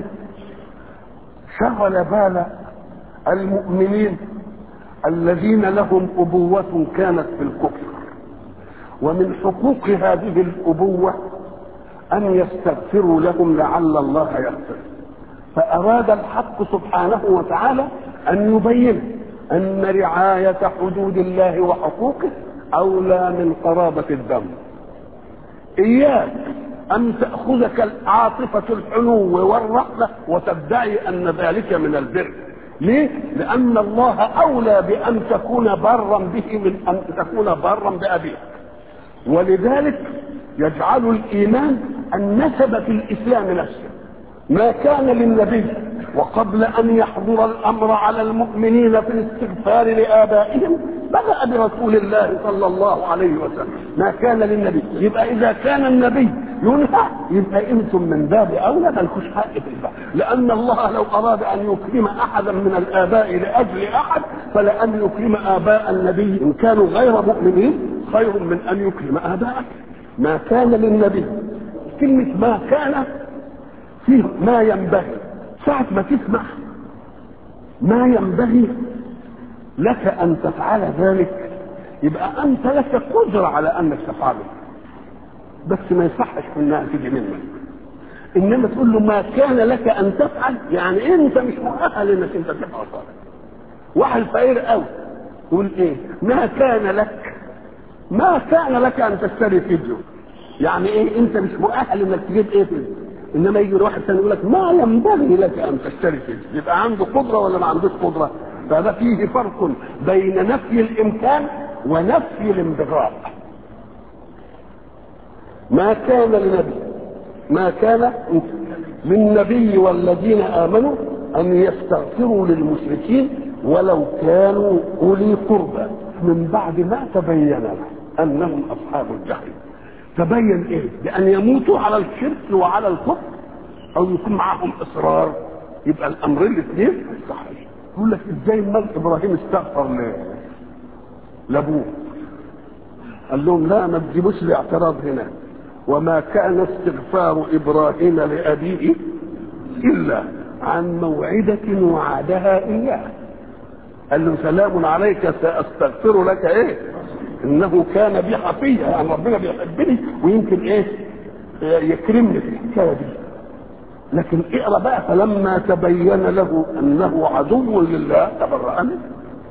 شغل بال المؤمنين الذين لهم ابوه كانت في الكفر ومن حقوق هذه الابوه ان يستغفروا لهم لعل الله يغفر فاراد الحق سبحانه وتعالى ان يبين ان رعايه حدود الله وحقوقه اولى من قرابه الدم اياك ان تاخذك العاطفه الحنو والرحمه وتدعي ان ذلك من البر ليه؟ لأن الله أولى بأن تكون برا به من أن تكون برا بأبيك. ولذلك يجعل الإيمان النسب في الإسلام نفسه. ما كان للنبي وقبل أن يحضر الأمر على المؤمنين في الاستغفار لآبائهم بدأ برسول الله صلى الله عليه وسلم ما كان للنبي يبقى إذا كان النبي ينهى يبقى أنتم من باب أولى ملكوش حق في الباب لأن الله لو أراد أن يكرم أحدا من الآباء لأجل أحد فلأن يكرم آباء النبي إن كانوا غير مؤمنين خير من أن يكرم آباءك ما كان للنبي كلمة ما كان فيه ما ينبغي ساعة ما تسمع ما ينبغي لك أن تفعل ذلك يبقى أنت لك قدرة على أنك تفعله بس ما يصحش انها تيجي منك انما تقول له ما كان لك ان تفعل يعني انت مش مؤهل انك انت تفعل صالح واحد فقير قوي يقول ايه ما كان لك ما كان لك ان تشتري فيديو يعني ايه انت مش مؤهل انك تجيب ايه فيديو انما يجي واحد ثاني يقول لك ما ينبغي لك ان تشتري فيديو يبقى عنده قدره ولا ما عندوش قدره فهذا فيه فرق بين نفي الامكان ونفي الانبغاء ما كان لنبي ما كان للنبي والذين امنوا ان يستغفروا للمشركين ولو كانوا اولي قربى من بعد ما تبين لهم انهم اصحاب الجحيم تبين ايه بان يموتوا على الشرك وعلى الكفر او يكون معهم اصرار يبقى الامرين الاثنين صحيح يقول لك ازاي مال ابراهيم استغفر ل- لابوه قال لهم لا ما تجيبوش الاعتراض هنا وما كان استغفار ابراهيم لابيه الا عن موعده وعدها اياه قال له سلام عليك ساستغفر لك ايه انه كان بي حفيا يعني ربنا بيحبني ويمكن ايه آه، يكرمني في الحكايه دي لكن اقرا بقى فلما تبين له انه عدو لله تبرأ منه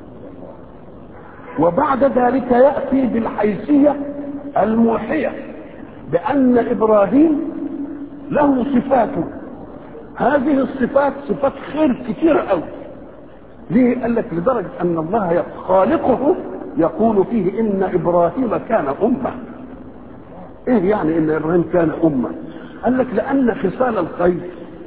وبعد ذلك ياتي بالحيثيه الموحيه بان ابراهيم له صفات هذه الصفات صفات خير كثيره قوي ليه قال لك لدرجه ان الله خالقه يقول فيه ان ابراهيم كان امه ايه يعني ان ابراهيم كان امه قال لك لان خصال الخير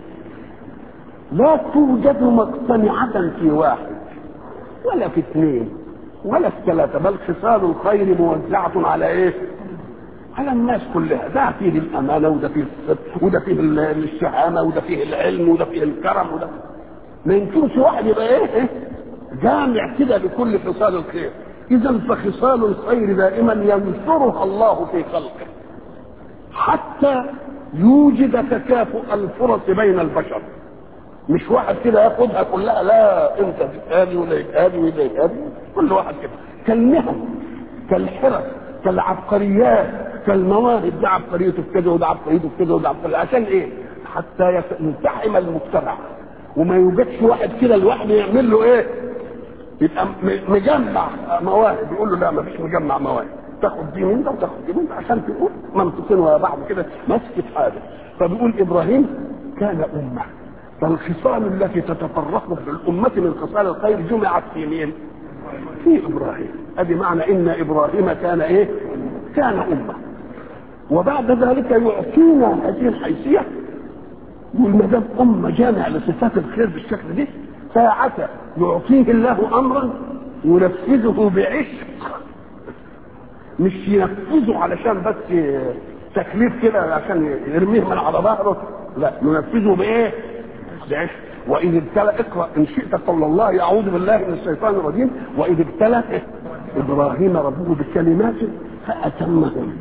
لا توجد مقتنعه في واحد ولا في اثنين ولا في ثلاثه بل خصال الخير موزعه على ايه على الناس كلها ده فيه الامانه وده فيه الصدق وده فيه الشهامه وده فيه العلم وده فيه الكرم وده ما يمكنش واحد يبقى ايه إيه؟ جامع كده لكل خصال الخير اذا فخصال الخير دائما ينشرها الله في خلقه حتى يوجد تكافؤ الفرص بين البشر مش واحد كده ياخدها كلها لا انت هذه ولا هذه ولا هذه كل واحد كده كالمهن كالحرف كالعبقريات كالمواهب ده عبقريته في كده وده عبقريته في كده وده عبقريته عشان ايه؟ حتى يلتحم المجتمع وما يوجدش واحد كده لوحده يعمل له ايه؟ يبقى م- مجمع مواهب يقول له لا ما فيش مجمع مواهب تاخد دي من ده وتاخد دي من ده عشان تقول منطقين ورا بعض كده مسكت حاجه فبيقول ابراهيم كان امه فالخصال التي تتفرق في الامه من خصال الخير جمعت في مين؟ في ابراهيم ادي معنى ان ابراهيم كان ايه؟ كان امه وبعد ذلك يعطينا هذه الحيثيه يقول ما دام امه جامع لصفات الخير بالشكل ده ساعة يعطيه الله امرا ينفذه بعشق مش ينفذه علشان بس تكليف كده عشان يرميه من على ظهره لا ينفذه بايه؟ بعشق واذ ابتلى اقرا ان شئت قول الله اعوذ بالله من الشيطان الرجيم واذ ابتلى ابراهيم ربه بكلمات فاتمهن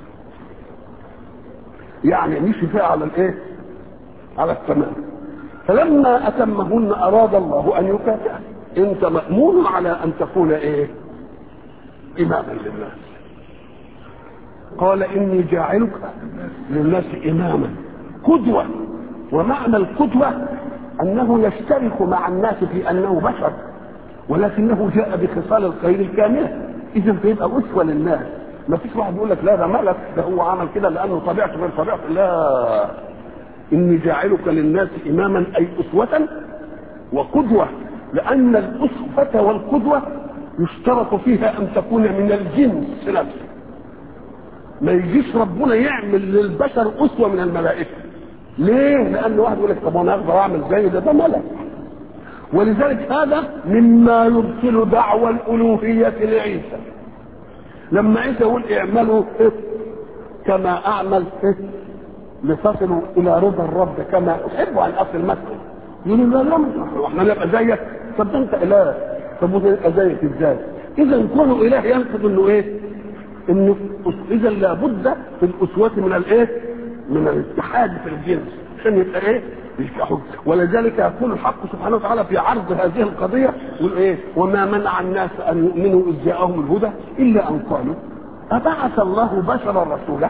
يعني مشي فيها على الايه على التمام فلما اتمهن اراد الله ان يكافئه انت مامون على ان تكون ايه اماما للناس قال اني جاعلك للناس اماما قدوه ومعنى القدوه انه يشترك مع الناس في انه بشر ولكنه جاء بخصال الخير الكامله اذا فيبقى اسوه للناس ما فيش واحد يقول لك لا ده ملك ده هو عمل كده لانه طبيعته غير طبيعته لا اني جاعلك للناس اماما اي اسوه وقدوه لان الاسوه والقدوه يشترط فيها ان تكون من الجنس نفسه ما يجيش ربنا يعمل للبشر اسوه من الملائكه ليه؟ لان واحد يقول لك طب انا اقدر اعمل زي ده ده ملك ولذلك هذا مما يبطل دعوى الالوهيه لعيسى لما عيسى يقول اعملوا إيه؟ كما اعمل إيه؟ لتصلوا الى رضا الرب كما احب ان اصل مثله يقول لا لا احنا نبقى زيك طب ده انت اله طب وده يبقى زيك ازاي؟ اذا كونه اله ينقض انه ايه؟ انه اذا لابد في الاسوه من الايه؟ من الاتحاد في الجنس عشان يبقى ايه؟ يشبهون ولذلك يقول الحق سبحانه وتعالى في عرض هذه القضيه يقول ايه؟ وما منع الناس ان يؤمنوا اذ جاءهم الهدى الا ان قالوا ابعث الله بشرا رسولا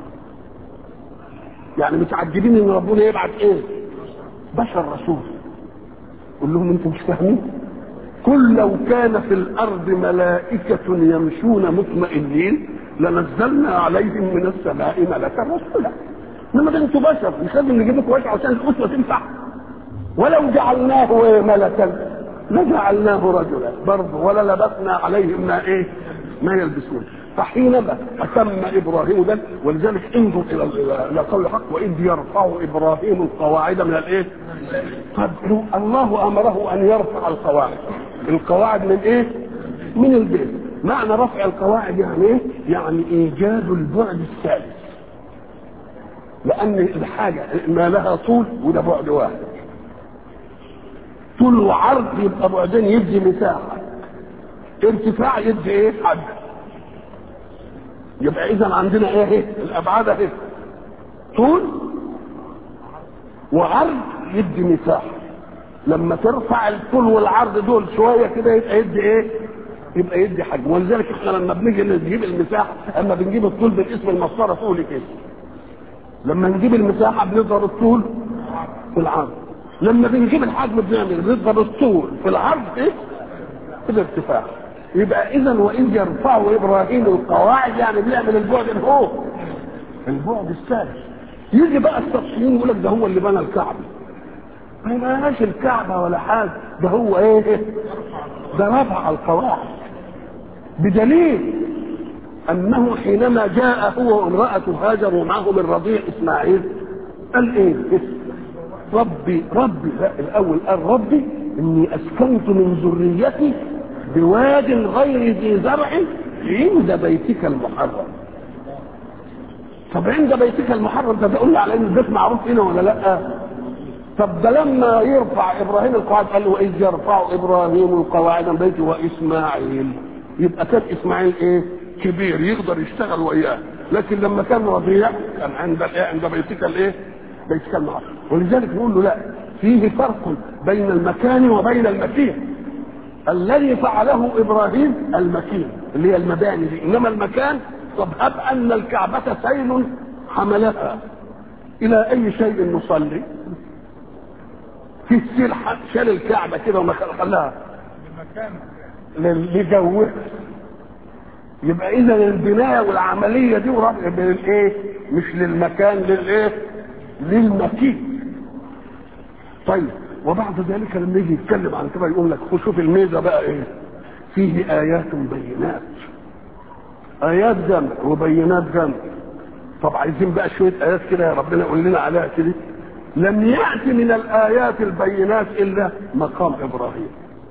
يعني متعجبين ان ربنا يبعث ايه؟ بشر رسول قول لهم انتم مش فاهمين؟ قل لو كان في الارض ملائكه يمشون مطمئنين لنزلنا عليهم من السماء ملكا رسولا انما ده انتوا بشر مش لازم نجيب لكم بشر عشان الاسوه تنفع ولو جعلناه ملكا لجعلناه رجلا برضه ولا لبسنا عليهم ما ايه ما يلبسون فحينما اتم ابراهيم ده ولذلك انظر الى الى قول الحق واذ يرفع ابراهيم القواعد من الايه؟ قد الله امره ان يرفع القواعد القواعد من ايه؟ من البيت معنى رفع القواعد يعني ايه؟ يعني ايجاد البعد الثالث لان الحاجه ما لها طول وده بعد واحد طول وعرض يبقى بعدين يدي مساحه ارتفاع يدي ايه حد يبقى اذا عندنا ايه ايه الابعاد اهي طول وعرض يدي مساحه لما ترفع الطول والعرض دول شويه كده يبقى يدي ايه يبقى يدي حجم ولذلك احنا لما بنيجي نجيب المساحه اما بنجيب الطول بالاسم المسطره طولي كده لما نجيب المساحه بنضرب الطول في العرض لما بنجيب الحجم بنعمل بنضرب الطول في العرض ايه في الارتفاع يبقى اذا واذ يرفع ابراهيم القواعد يعني بيعمل البعد الفوق البعد الثالث يجي بقى التفصيلين يقول لك ده هو اللي بنى الكعبه ما بناش الكعبه ولا حاجه ده هو ايه ده رفع القواعد بدليل انه حينما جاء هو وامراته هاجر ومعهم الرضيع اسماعيل قال ايه ربي ربي لا الاول قال ربي اني اسكنت من ذريتي بواد غير ذي زرع عند بيتك المحرم طب عند بيتك المحرم ده تقول لي على ان البيت معروف هنا ولا لا طب ده لما يرفع ابراهيم القواعد قال له اذ يرفع ابراهيم القواعد من بيته واسماعيل يبقى كان اسماعيل ايه كبير يقدر يشتغل وياه لكن لما كان رضيع كان عند الايه عند بيتك الايه بيتك المحرم ولذلك نقول له لا فيه فرق بين المكان وبين المكين الذي فعله ابراهيم المكين اللي هي المباني دي انما المكان طب هب ان الكعبه سيل حملها الى اي شيء نصلي في السيل شال الكعبه كده وما خلاها لجوه يبقى اذا البنايه والعمليه دي ورفع بالايه مش للمكان للايه للمكين طيب وبعد ذلك لما يجي يتكلم عن كده يقول لك شوف الميزه بقى ايه فيه ايات بينات ايات جمع وبينات جمع طب عايزين بقى شويه ايات كده يا ربنا يقول لنا عليها كده لم يأتي من الآيات البينات إلا مقام إبراهيم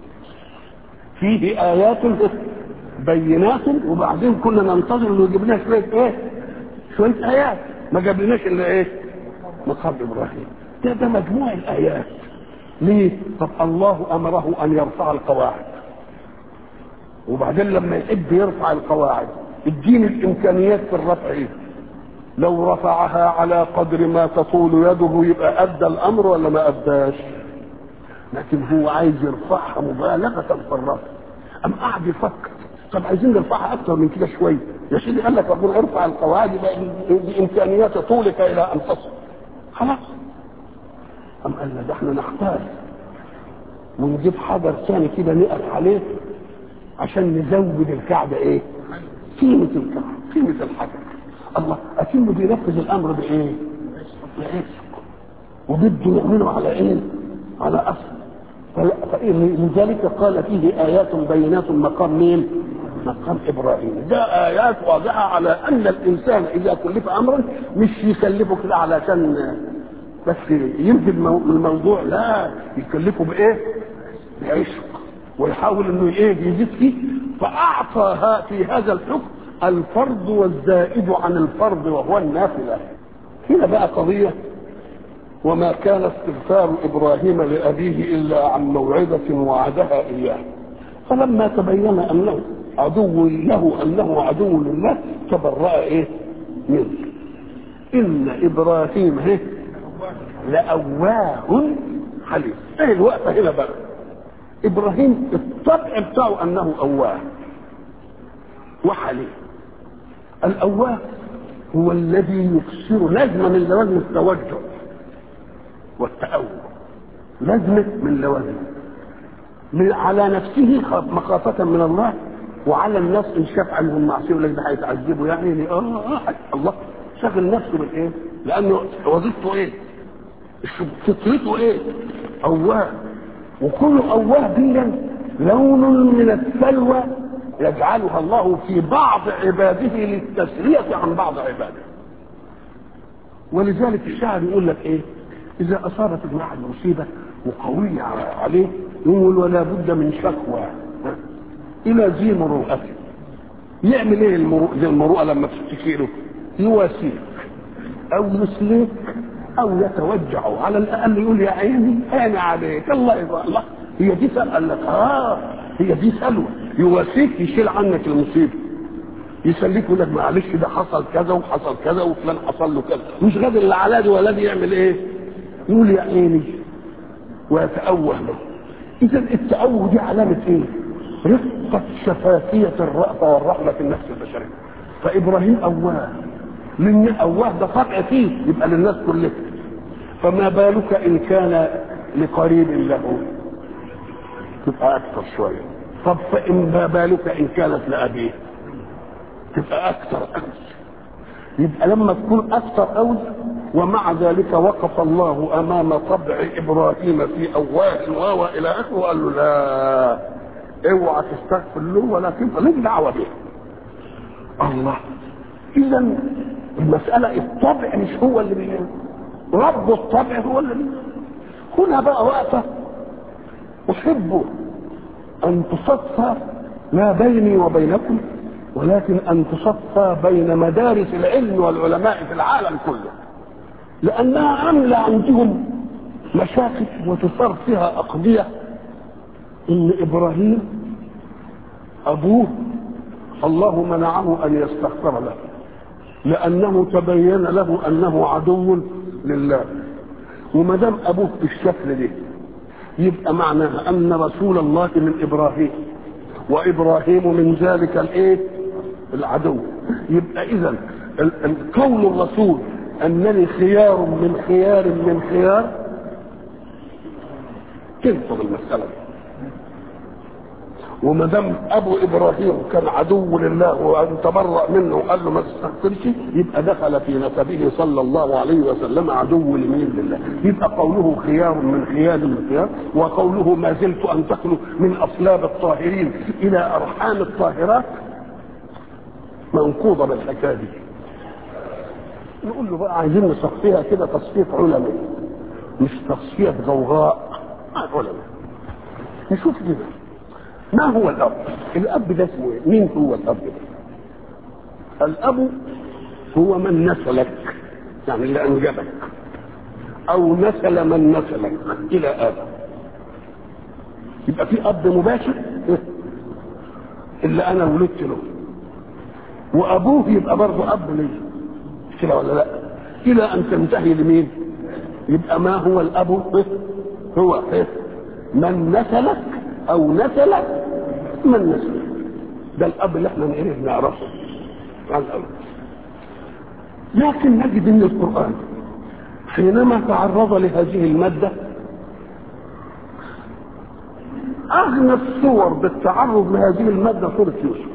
فيه آيات بينات وبعدين كنا ننتظر انه يجيب لنا شويه ايه؟ شويه ايات ما جابلناش الا ايه؟ مقام ابراهيم ده ده مجموع الايات ليه؟ طب الله امره ان يرفع القواعد وبعدين لما يحب يرفع القواعد اديني الامكانيات في الرفع ايه؟ لو رفعها على قدر ما تطول يده يبقى ادى الامر ولا ما اداش؟ لكن هو عايز يرفعها مبالغه في الرفع ام قاعد يفكر طب عايزين نرفعها اكتر من كده شويه يا سيدي قال لك ربنا ارفع القواعد يبقى بامكانيات طولك الى ان تصل خلاص ام قال لا ده احنا نختار ونجيب حجر ثاني كده نقف عليه عشان نزود الكعبه ايه؟ قيمه الكعبه قيمه الحجر الله اكنه بينفذ الامر بايه؟ بعشق وبده يعمله على ايه؟ على اصل لذلك قال فيه ايات بينات مقام مين؟ مقام ابراهيم ده ايات واضحه على ان الانسان اذا كلف امرا مش يكلفه كده علشان بس ينفذ الموضوع لا يكلفه بايه؟ بعشق ويحاول انه ايه يزيد فيه فاعطى في هذا الحكم الفرض والزائد عن الفرض وهو النافله هنا بقى قضيه وما كان استغفار ابراهيم لابيه الا عن موعظه وعدها اياه فلما تبين انه عدو له انه عدو لله تبرأ ايه منه ان ابراهيم ايه لأواه حليم ايه الوقفه هنا بقى ابراهيم الطبع بتاعه انه اواه وحليم الاواه هو الذي يكسر لازمه من لوازم التوجه والتأول لازمه من لوازم من على نفسه مخافة من الله وعلى الناس ان شاف عنهم معصيه يقول لك ده هيتعذبوا يعني ليه؟ اه الله شغل نفسه بالايه؟ لانه وظيفته ايه؟ فطرته ايه؟ اواه وكل اواه دي لون من السلوى يجعلها الله في بعض عباده للتسلية عن بعض عباده ولذلك الشاعر يقول لك ايه اذا اصابت الواحد مصيبه وقويه عليه يقول ولا بد من شكوى الى ذي مروءته يعمل ايه المروءه ذي المروءه لما تشتكي له يواسيك او يسليك او يتوجع على الاقل يقول يا عيني عيني عليك الله يبقى الله هي دي سلوى قال لك اه هي دي سلوى يواسيك يشيل عنك المصيبه يسليك يقول لك معلش ده حصل كذا وحصل كذا وفلان حصل له كذا مش غادر اللي على دي ولا دي يعمل ايه؟ يقول يا عيني ويتأوه له اذا التأوه دي علامه ايه؟ رقة شفافية الرأفة والرحمة في النفس البشرية فإبراهيم أواه من أواه ده قطع فيه يبقى للناس كلها فما بالك إن كان لقريب له تبقى أكثر شوية طب فإما بالك إن كانت لأبيه تبقى أكثر أوي يبقى لما تكون أكثر أوي ومع ذلك وقف الله أمام طبع إبراهيم في أواه واو إلى آخره وقال له لا اوعى تستغفر له ولكن ليك دعوه به الله اذا المساله الطبع مش هو اللي بيه رب الطبع هو اللي بيه هنا بقى وقفه احب ان تصفى لا بيني وبينكم ولكن ان تصفى بين مدارس العلم والعلماء في العالم كله لانها عامله عندهم مشاكل وتصار فيها اقضيه ان ابراهيم ابوه الله منعه ان يستغفر له لانه تبين له انه عدو لله وما دام ابوه بالشكل ده يبقى معناها ان رسول الله من ابراهيم وابراهيم من ذلك الايه العدو يبقى اذا قول الرسول انني خيار من خيار من خيار تنقض المساله دي وما دام ابو ابراهيم كان عدو لله وان تبرأ منه وقال له ما تستغفرش يبقى دخل في نسبه صلى الله عليه وسلم عدو لمين لله يبقى قوله خيار من خيار من خيار وقوله ما زلت انتقل من اصلاب الطاهرين الى ارحام الطاهرات منقوضه بالحكايه دي نقول له بقى عايزين نصفيها كده تصفيه علماء مش تصفيه غوغاء علماء نشوف كده ما هو الاب الاب ده اسمه ايه مين هو الاب ده الاب هو من نسلك يعني اللي انجبك او نسل من نسلك الى ادم يبقى في اب مباشر اللي انا ولدت له وابوه يبقى برضه اب لي كده ولا لا الى ان تنتهي لمين يبقى ما هو الاب هو من نسلك او نسلك من نسلك ده الاب اللي احنا نعرف نعرفه على الأول. لكن نجد ان القران حينما تعرض لهذه الماده اغنى الصور بالتعرض لهذه الماده سوره يوسف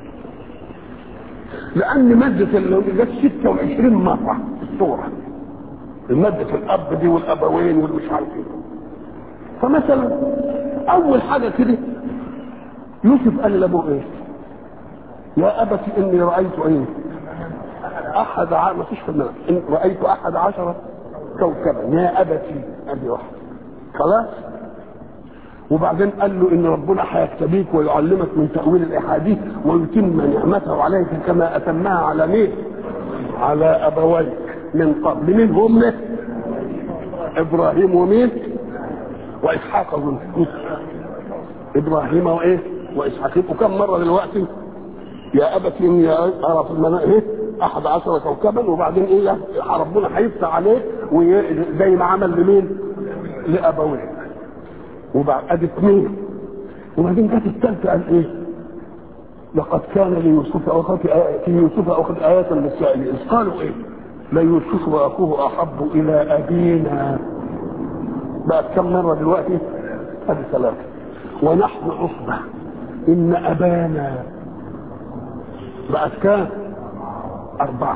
لان ماده اللي جت 26 مره في الصوره الماده الاب دي والابوين والمش عارف ايه فمثلا اول حاجه كده يوسف قال لابوه ايه يا ابت اني رايت ايه احد ع... ما فيش في المنام إن رايت احد عشر كوكبا يا ابتي ادي واحد خلاص وبعدين قال له ان ربنا هيكتبيك ويعلمك من تاويل الاحاديث ويتم نعمته عليك كما اتمها على مين؟ على ابويك من قبل مين هم؟ ابراهيم ومين؟ واسحاق اظن ابراهيم وايه؟ واسحاق وكم مره دلوقتي؟ يا ابت اني ارى في المنام ايه؟ احد عشر كوكبا وبعدين ايه ربنا هيفتح عليه زي ما عمل لمين؟ لابويه وبعد ادي اثنين وبعدين جت الثالثه قال ايه؟ لقد كان ليوسف اخذ في يوسف اخذ ايات للسائل اذ قالوا ايه؟ ليوسف واخوه احب الى ابينا بقت كم مره دلوقتي؟ ادي ثلاثه ونحن عصبه ان ابانا بقت كام؟ اربعه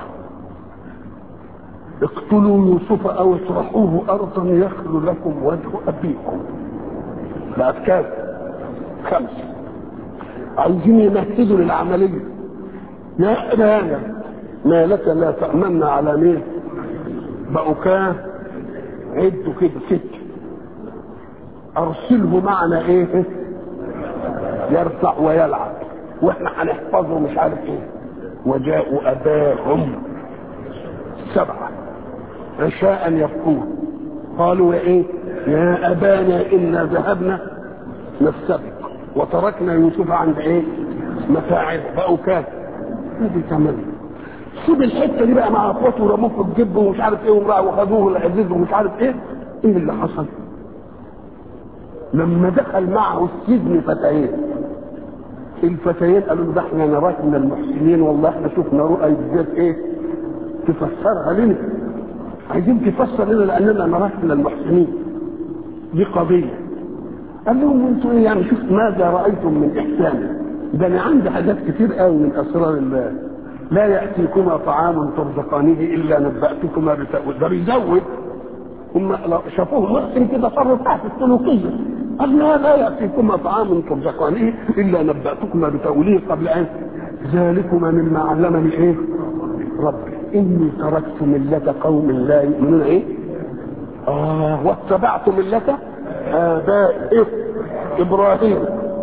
اقتلوا يوسف او اطرحوه ارضا يخل لكم وجه ابيكم بقت كام؟ خمسة عايزين يمهدوا للعملية يا أبانا ما لك لا تأمن على مين؟ بقوا كام؟ عدوا كده ست أرسله معنا إيه؟ يرفع ويلعب وإحنا هنحفظه مش عارف إيه وجاءوا أباهم سبعة عشاء يبكون قالوا يا إيه؟ يا أبانا إنا ذهبنا نستبق وتركنا يوسف عند إيه؟ متاعب بقوا كام؟ هذه ثمانية سيب الحتة دي بقى مع أخواته ورموه في الجب ومش عارف إيه ومرأة وخدوه العزيز ومش عارف إيه إيه اللي حصل؟ لما دخل معه السجن فتيين الفتيين قالوا له ده احنا نراك من المحسنين والله احنا شفنا رؤى بالذات ايه تفسرها لنا عايزين تفسر لنا لاننا نراك من المحسنين دي قضيه قال لهم انتوا ايه يعني شفت ماذا رايتم من احسان ده انا عندي حاجات كتير قوي من اسرار الله لا ياتيكما طعام ترزقانه الا نباتكما بتاويل ده بيزود هم شافوه محسن كده تصرفات السلوكيه قال لا لا ياتيكما طعام ترزقانه الا نباتكما بتاويله قبل ان ذلكما مما علمني ايه ربي اني تركت مله قوم لا يؤمنون ايه اه واتبعت مله اباء إيه؟ ابراهيم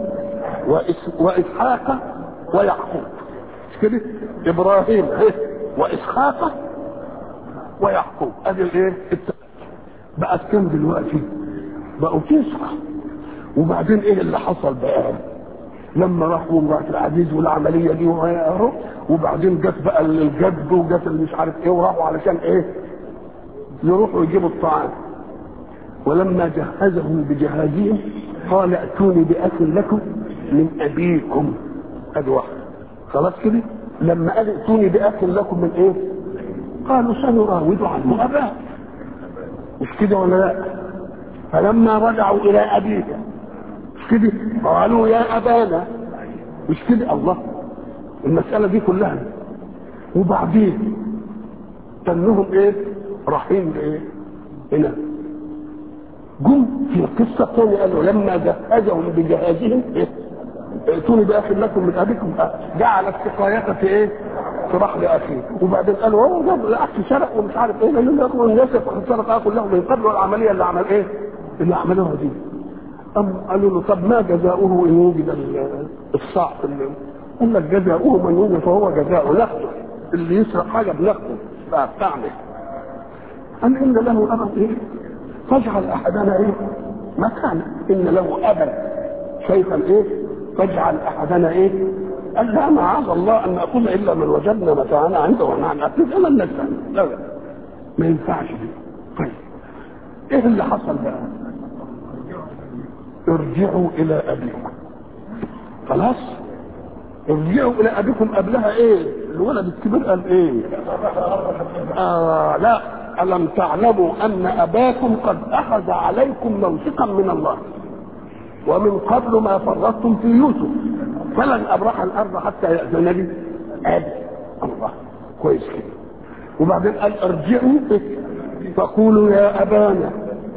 واسحاق ويعقوب مش كده ابراهيم إيه؟ واسحاق ويعقوب ادي الايه بقت كام دلوقتي بقوا تسعه وبعدين ايه اللي حصل بقى لما راحوا امرأة العزيز والعملية دي وغيره وبعدين جت بقى الجد وجت مش عارف ايه وراحوا علشان ايه يروحوا يجيبوا الطعام ولما جهزهم بجهازهم قال ائتوني بأخ لكم من أبيكم ادي واحد خلاص كده لما قال ائتوني بأخ لكم من ايه قالوا سنراود عنه أباه مش كده ولا لا فلما رجعوا إلى أبيهم مش كده قالوا يا أبانا مش كده الله المسألة دي كلها وبعدين تنهم ايه رايحين ايه هنا جم في القصة الثانية قالوا لما جهزهم بجهازهم ايه ائتوني باخر لكم من ابيكم جعل السقاية في ايه؟ في رحل اخيه وبعدين قالوا هو جاب الاخ سرق ومش عارف ايه لان يطلب الناس فقد سرق اخ له من قبل والعمليه اللي عمل ايه؟ اللي عملوها دي أم قالوا له طب ما جزاؤه ان وجد الصعب اللي قال لك جزاؤه من وجد فهو جزاؤه ناخده اللي يسرق حاجه بناخده بقى بتاعنا قال ان له ابا ايه؟ فاجعل احدنا ايه؟ مكانه ان له ابا شيخا ايه فاجعل احدنا ايه قال لا معاذ الله ان ناخذ الا من وجدنا متاعنا عنده ونحن ناكل الا النسان لا لا ما ينفعش دي طيب ايه اللي حصل بقى ارجعوا الى ابيكم خلاص ارجعوا الى ابيكم قبلها ايه الولد الكبير قال ايه آه لا الم تعلموا ان اباكم قد اخذ عليكم موثقا من الله ومن قبل ما فرطتم في يوسف فلن ابرح الارض حتى ياذن لي ابي الله كويس كده وبعدين قال ارجعوا فقولوا يا ابانا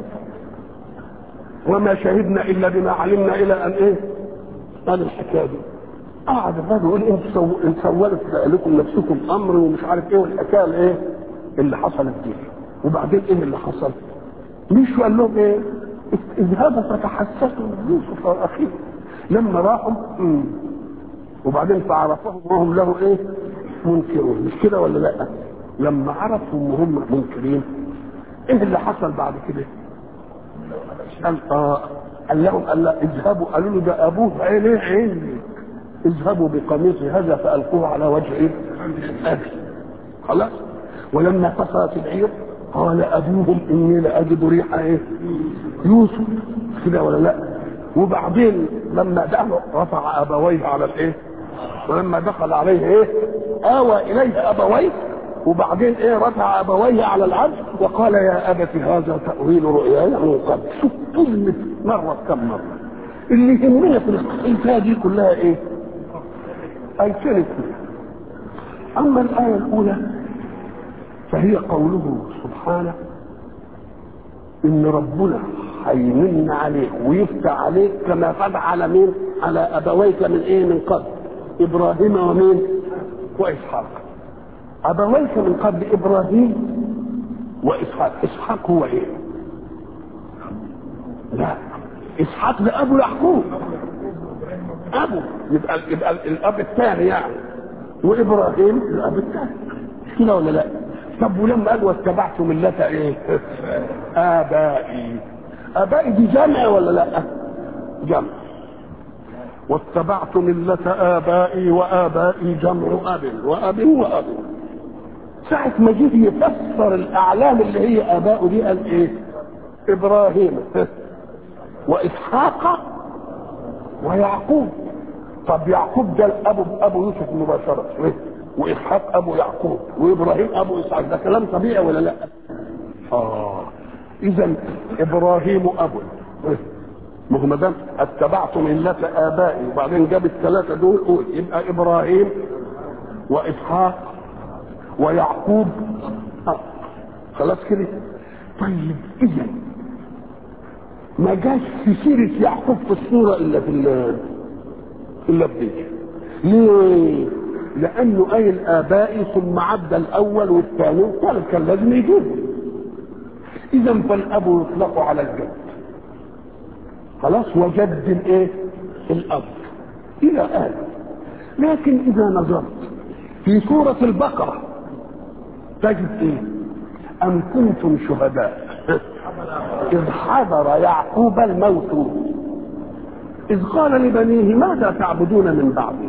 وما شهدنا الا بما علمنا الى ان ايه قال الحكايه دي قعد الراجل يقول انت سو... انت سولت لكم نفسكم امر ومش عارف ايه والحكايه الايه اللي حصلت دي وبعدين ايه اللي حصل؟ مش قال لهم ايه؟ اذهبوا فتحسسوا من يوسف واخيه لما راحوا مم. وبعدين فعرفهم وهم له ايه؟ منكرون مش كده ولا لا؟ لما عرفوا ان هم منكرين ايه اللي حصل بعد كده؟ قال اه قال لهم قال لا اذهبوا قالوا له ده ابوه عينيه عيني اذهبوا بقميصي هذا فالقوه على وجه ايه؟ ابي خلاص ولما فصلت العير قال ابوهم اني لاجد ريح ايه؟ يوسف كده ولا لا؟ وبعدين لما دخل رفع ابويه على الايه؟ ولما دخل عليه ايه؟ اوى اليه ابويه وبعدين ايه رفع ابويه على العرش وقال يا ابت هذا تاويل رؤياي من قبل شوف كلمه مره كم مره اللي يهمنا في الحكايه دي كلها ايه؟ ايتين اما الايه الاولى فهي قوله سبحانه ان ربنا هيمن عليك ويفتح عليك كما فتح على مين؟ على ابويك من ايه؟ من قبل ابراهيم ومين؟ واسحاق ابويك من قبل ابراهيم واسحاق اسحاق هو ايه؟ لا اسحاق ده ابو يعقوب ابو يبقى يبقى الاب الثاني يعني وابراهيم الاب الثاني مش كده ولا لا؟ طب ولما قال واتبعت ملة ايه؟ ابائي ابائي دي جمع ولا لا؟ جمع واتبعت ملة آبائي وآبائي جمع أب وأب وأب ساعة ما جه يفسر الأعلام اللي هي آباؤه دي قال إيه؟ إبراهيم وإسحاق ويعقوب طب يعقوب ده الأبو أبو يوسف مباشرة وإسحاق أبو يعقوب وإبراهيم أبو إسحاق ده كلام طبيعي ولا لا؟ آه إذا إبراهيم أبو ما هو ما دام اتبعت ملة آبائي وبعدين جاب الثلاثة دول قول يبقى إبراهيم وإسحاق ويعقوب آه. خلاص كده طيب إذا ما جاش في سيرة يعقوب في الصورة إلا في إلا في دي ليه؟ لأنه قايل آبائي ثم عدى الأول والثاني والثالث كان لازم يجيبه إذا فالأب يطلق على الجد خلاص وجد الايه الاب الى ادم لكن اذا نظرت في سورة البقرة تجد ايه ام كنتم شهداء اذ حضر يعقوب الموت اذ قال لبنيه ماذا تعبدون من بعدي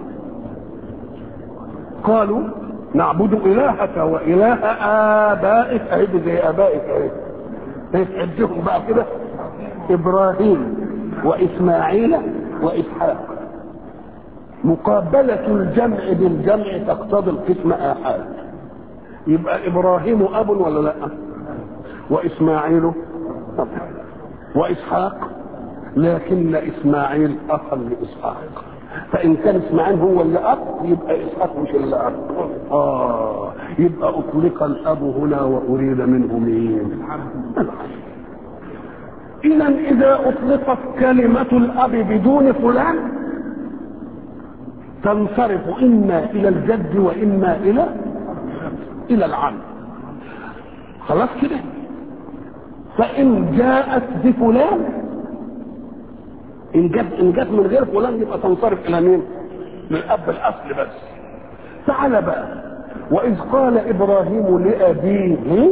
قالوا نعبد الهك واله ابائك اهد زي ابائك اهد عدهم بقى كده ابراهيم واسماعيل واسحاق مقابلة الجمع بالجمع تقتضي القسم آحاد يبقى إبراهيم أب ولا لا؟ وإسماعيل أب وإسحاق لكن إسماعيل أخ لإسحاق فإن كان إسماعيل هو اللي أب يبقى إسحاق مش اللي أب آه يبقى أطلق الأب هنا وأريد منه مين؟ إذا إذا أطلقت كلمة الأب بدون فلان تنصرف إما إلى الجد وإما إلى إلى العم خلاص كده فإن جاءت بفلان إن جت إن جت من غير فلان يبقى تنصرف إلى مين؟ للأب الأصل بس تعال بقى وإذ قال إبراهيم لأبيه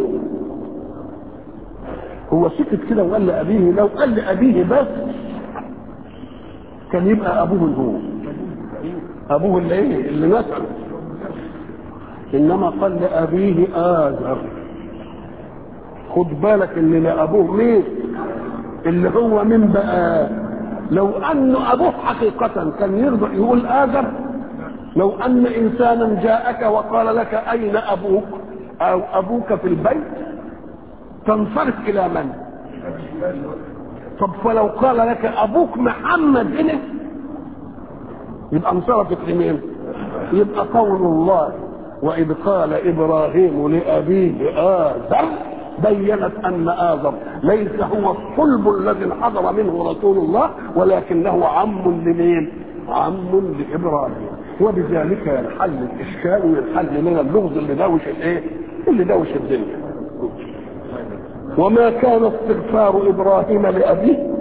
هو سكت كده وقال لأبيه لو قال لأبيه بس كان يبقى ابوه هو ابوه اللي ايه اللي نسأل انما قال لابيه ازر خد بالك ان لابوه مين اللي هو من بقى لو انه ابوه حقيقة كان يرضى يقول ازر لو ان انسانا جاءك وقال لك اين ابوك او ابوك في البيت تنصرف الى من طب فلو قال لك ابوك محمد هنا يبقى انصرفت لمين يبقى قول الله واذ قال ابراهيم لابيه ازر بينت ان ازر ليس هو الصلب الذي انحدر منه رسول الله ولكنه عم لمين عم لابراهيم وبذلك ينحل الاشكال وينحل لنا اللغز اللي دوش الايه اللي دوش الدنيا وما كان استغفار ابراهيم لابيه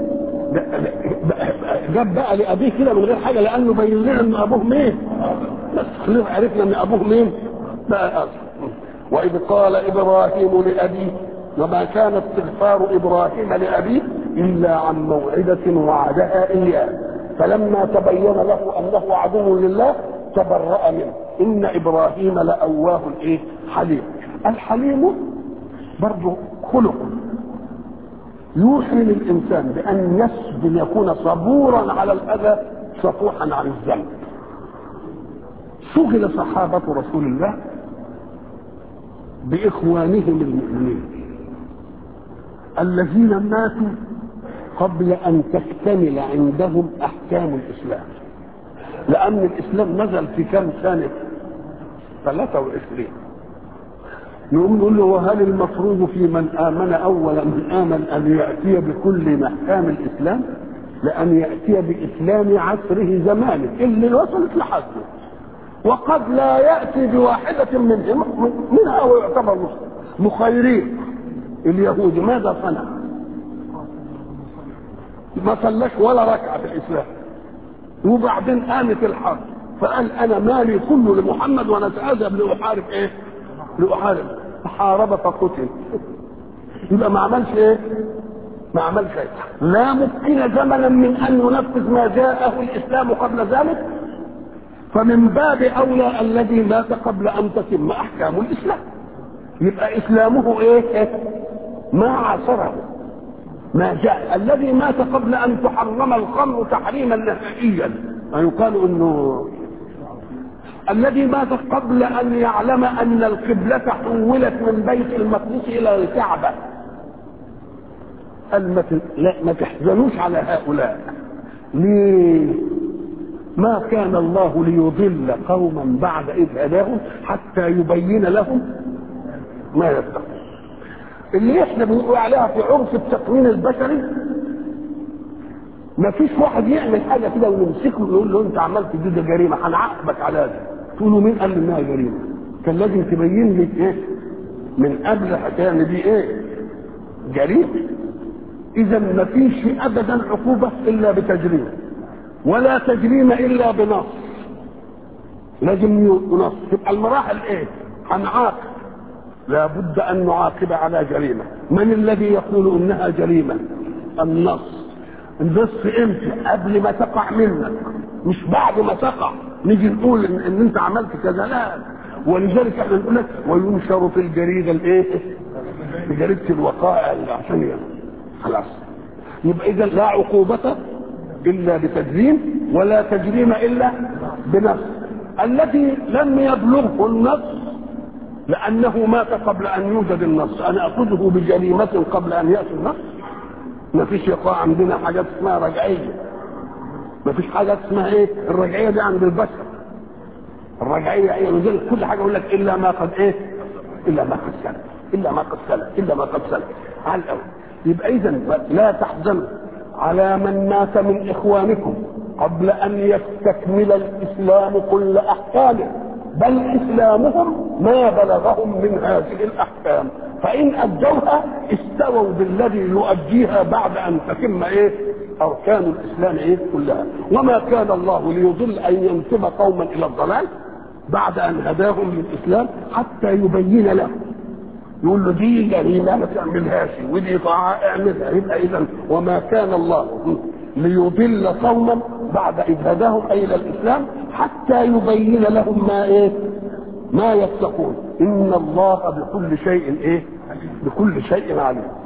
جاب بقى لابيه كده من غير حاجه لانه بين لنا ان ابوه مين بس خلينا عرفنا ان ابوه مين بقى أصل. واذ قال ابراهيم لابيه وما كان استغفار ابراهيم لابيه الا عن موعده وعدها اياه فلما تبين له انه عدو لله تبرأ منه ان ابراهيم لاواه ايه حليم الحليم برضه خلق يوحي للانسان بان يسجد يكون صبورا على الاذى صفوحا عن الذنب شغل صحابه رسول الله باخوانهم المؤمنين الذين ماتوا قبل ان تكتمل عندهم احكام الاسلام لان الاسلام نزل في كم سنه 23 نقوم نقول له وهل المفروض في من امن اول من امن ان ياتي بكل احكام الاسلام لان ياتي باسلام عصره زمانه اللي وصلت لحده وقد لا ياتي بواحده منهم منها هو يعتبر مسلم مخيرين اليهود ماذا صنع؟ ما صلاش ولا ركعه في الاسلام وبعدين قامت الحرب فقال انا مالي كله لمحمد وانا ساذهب لاحارب ايه؟ لاحارب حارب فقتل يبقى ما عملش ايه؟ ما عملش ايه؟ لا ممكن زمنا من ان ينفذ ما جاءه الاسلام قبل ذلك فمن باب اولى الذي مات قبل ان تتم احكام الاسلام يبقى اسلامه ايه؟ ما عاصره ما جاء الذي مات قبل ان تحرم الخمر تحريما نهائيا ما يقال انه الذي مات قبل ان يعلم ان القبلة حولت من بيت المقدس الى الكعبة قال ما لا ما تحزنوش على هؤلاء ليه ما كان الله ليضل قوما بعد اذ هداهم حتى يبين لهم ما يتقون اللي احنا بنقول عليها في عرف التقويم البشري ما فيش واحد يعمل حاجه كده ونمسكه ونقول له انت عملت دي ده جريمه هنعاقبك على هذا تقول له مين قال لي انها جريمه كان لازم تبين لي ايه من قبل الحكايه ان دي ايه جريمه اذا ما فيش ابدا عقوبه الا بتجريم ولا تجريم الا بنص لازم ينص تبقى المراحل ايه هنعاقب لابد ان نعاقب على جريمه من الذي يقول انها جريمه النص النص امتى قبل ما تقع منك مش بعد ما تقع نيجي نقول ان, إن انت عملت كذا لا ولذلك احنا نقول لك وينشر في الجريده الايه في جريده الوقائع اللي عشان يعني خلاص يبقى اذا لا عقوبه الا بتجريم ولا تجريم الا بنص الذي لم يبلغه النص لانه مات قبل ان يوجد النص انا اخذه بجريمه قبل ان ياتي النص ما فيش يقع عندنا حاجات اسمها رجعيه ما فيش حاجات اسمها ايه الرجعيه دي عند البشر الرجعيه ايه ولذلك كل حاجه يقول لك الا ما قد ايه الا ما قد سلف الا ما قد سلف الا ما قد سلف على الاول يبقى اذا لا تحزنوا على من مات من اخوانكم قبل ان يستكمل الاسلام كل احكامه بل اسلامهم ما بلغهم من هذه الاحكام فان ادوها استووا بالذي يؤديها بعد ان تتم ايه اركان الاسلام ايه كلها وما كان الله ليضل ان ينسب قوما الى الضلال بعد ان هداهم للاسلام حتى يبين لهم يقول له دي جريمه ما تعملهاش ودي طاعه اعملها يبقى اذا وما كان الله ليضل قوما بعد إذ هداهم أي إلى الإسلام حتى يبين لهم ما إيه ما يتقون إن الله بكل شيء إيه بكل شيء عليم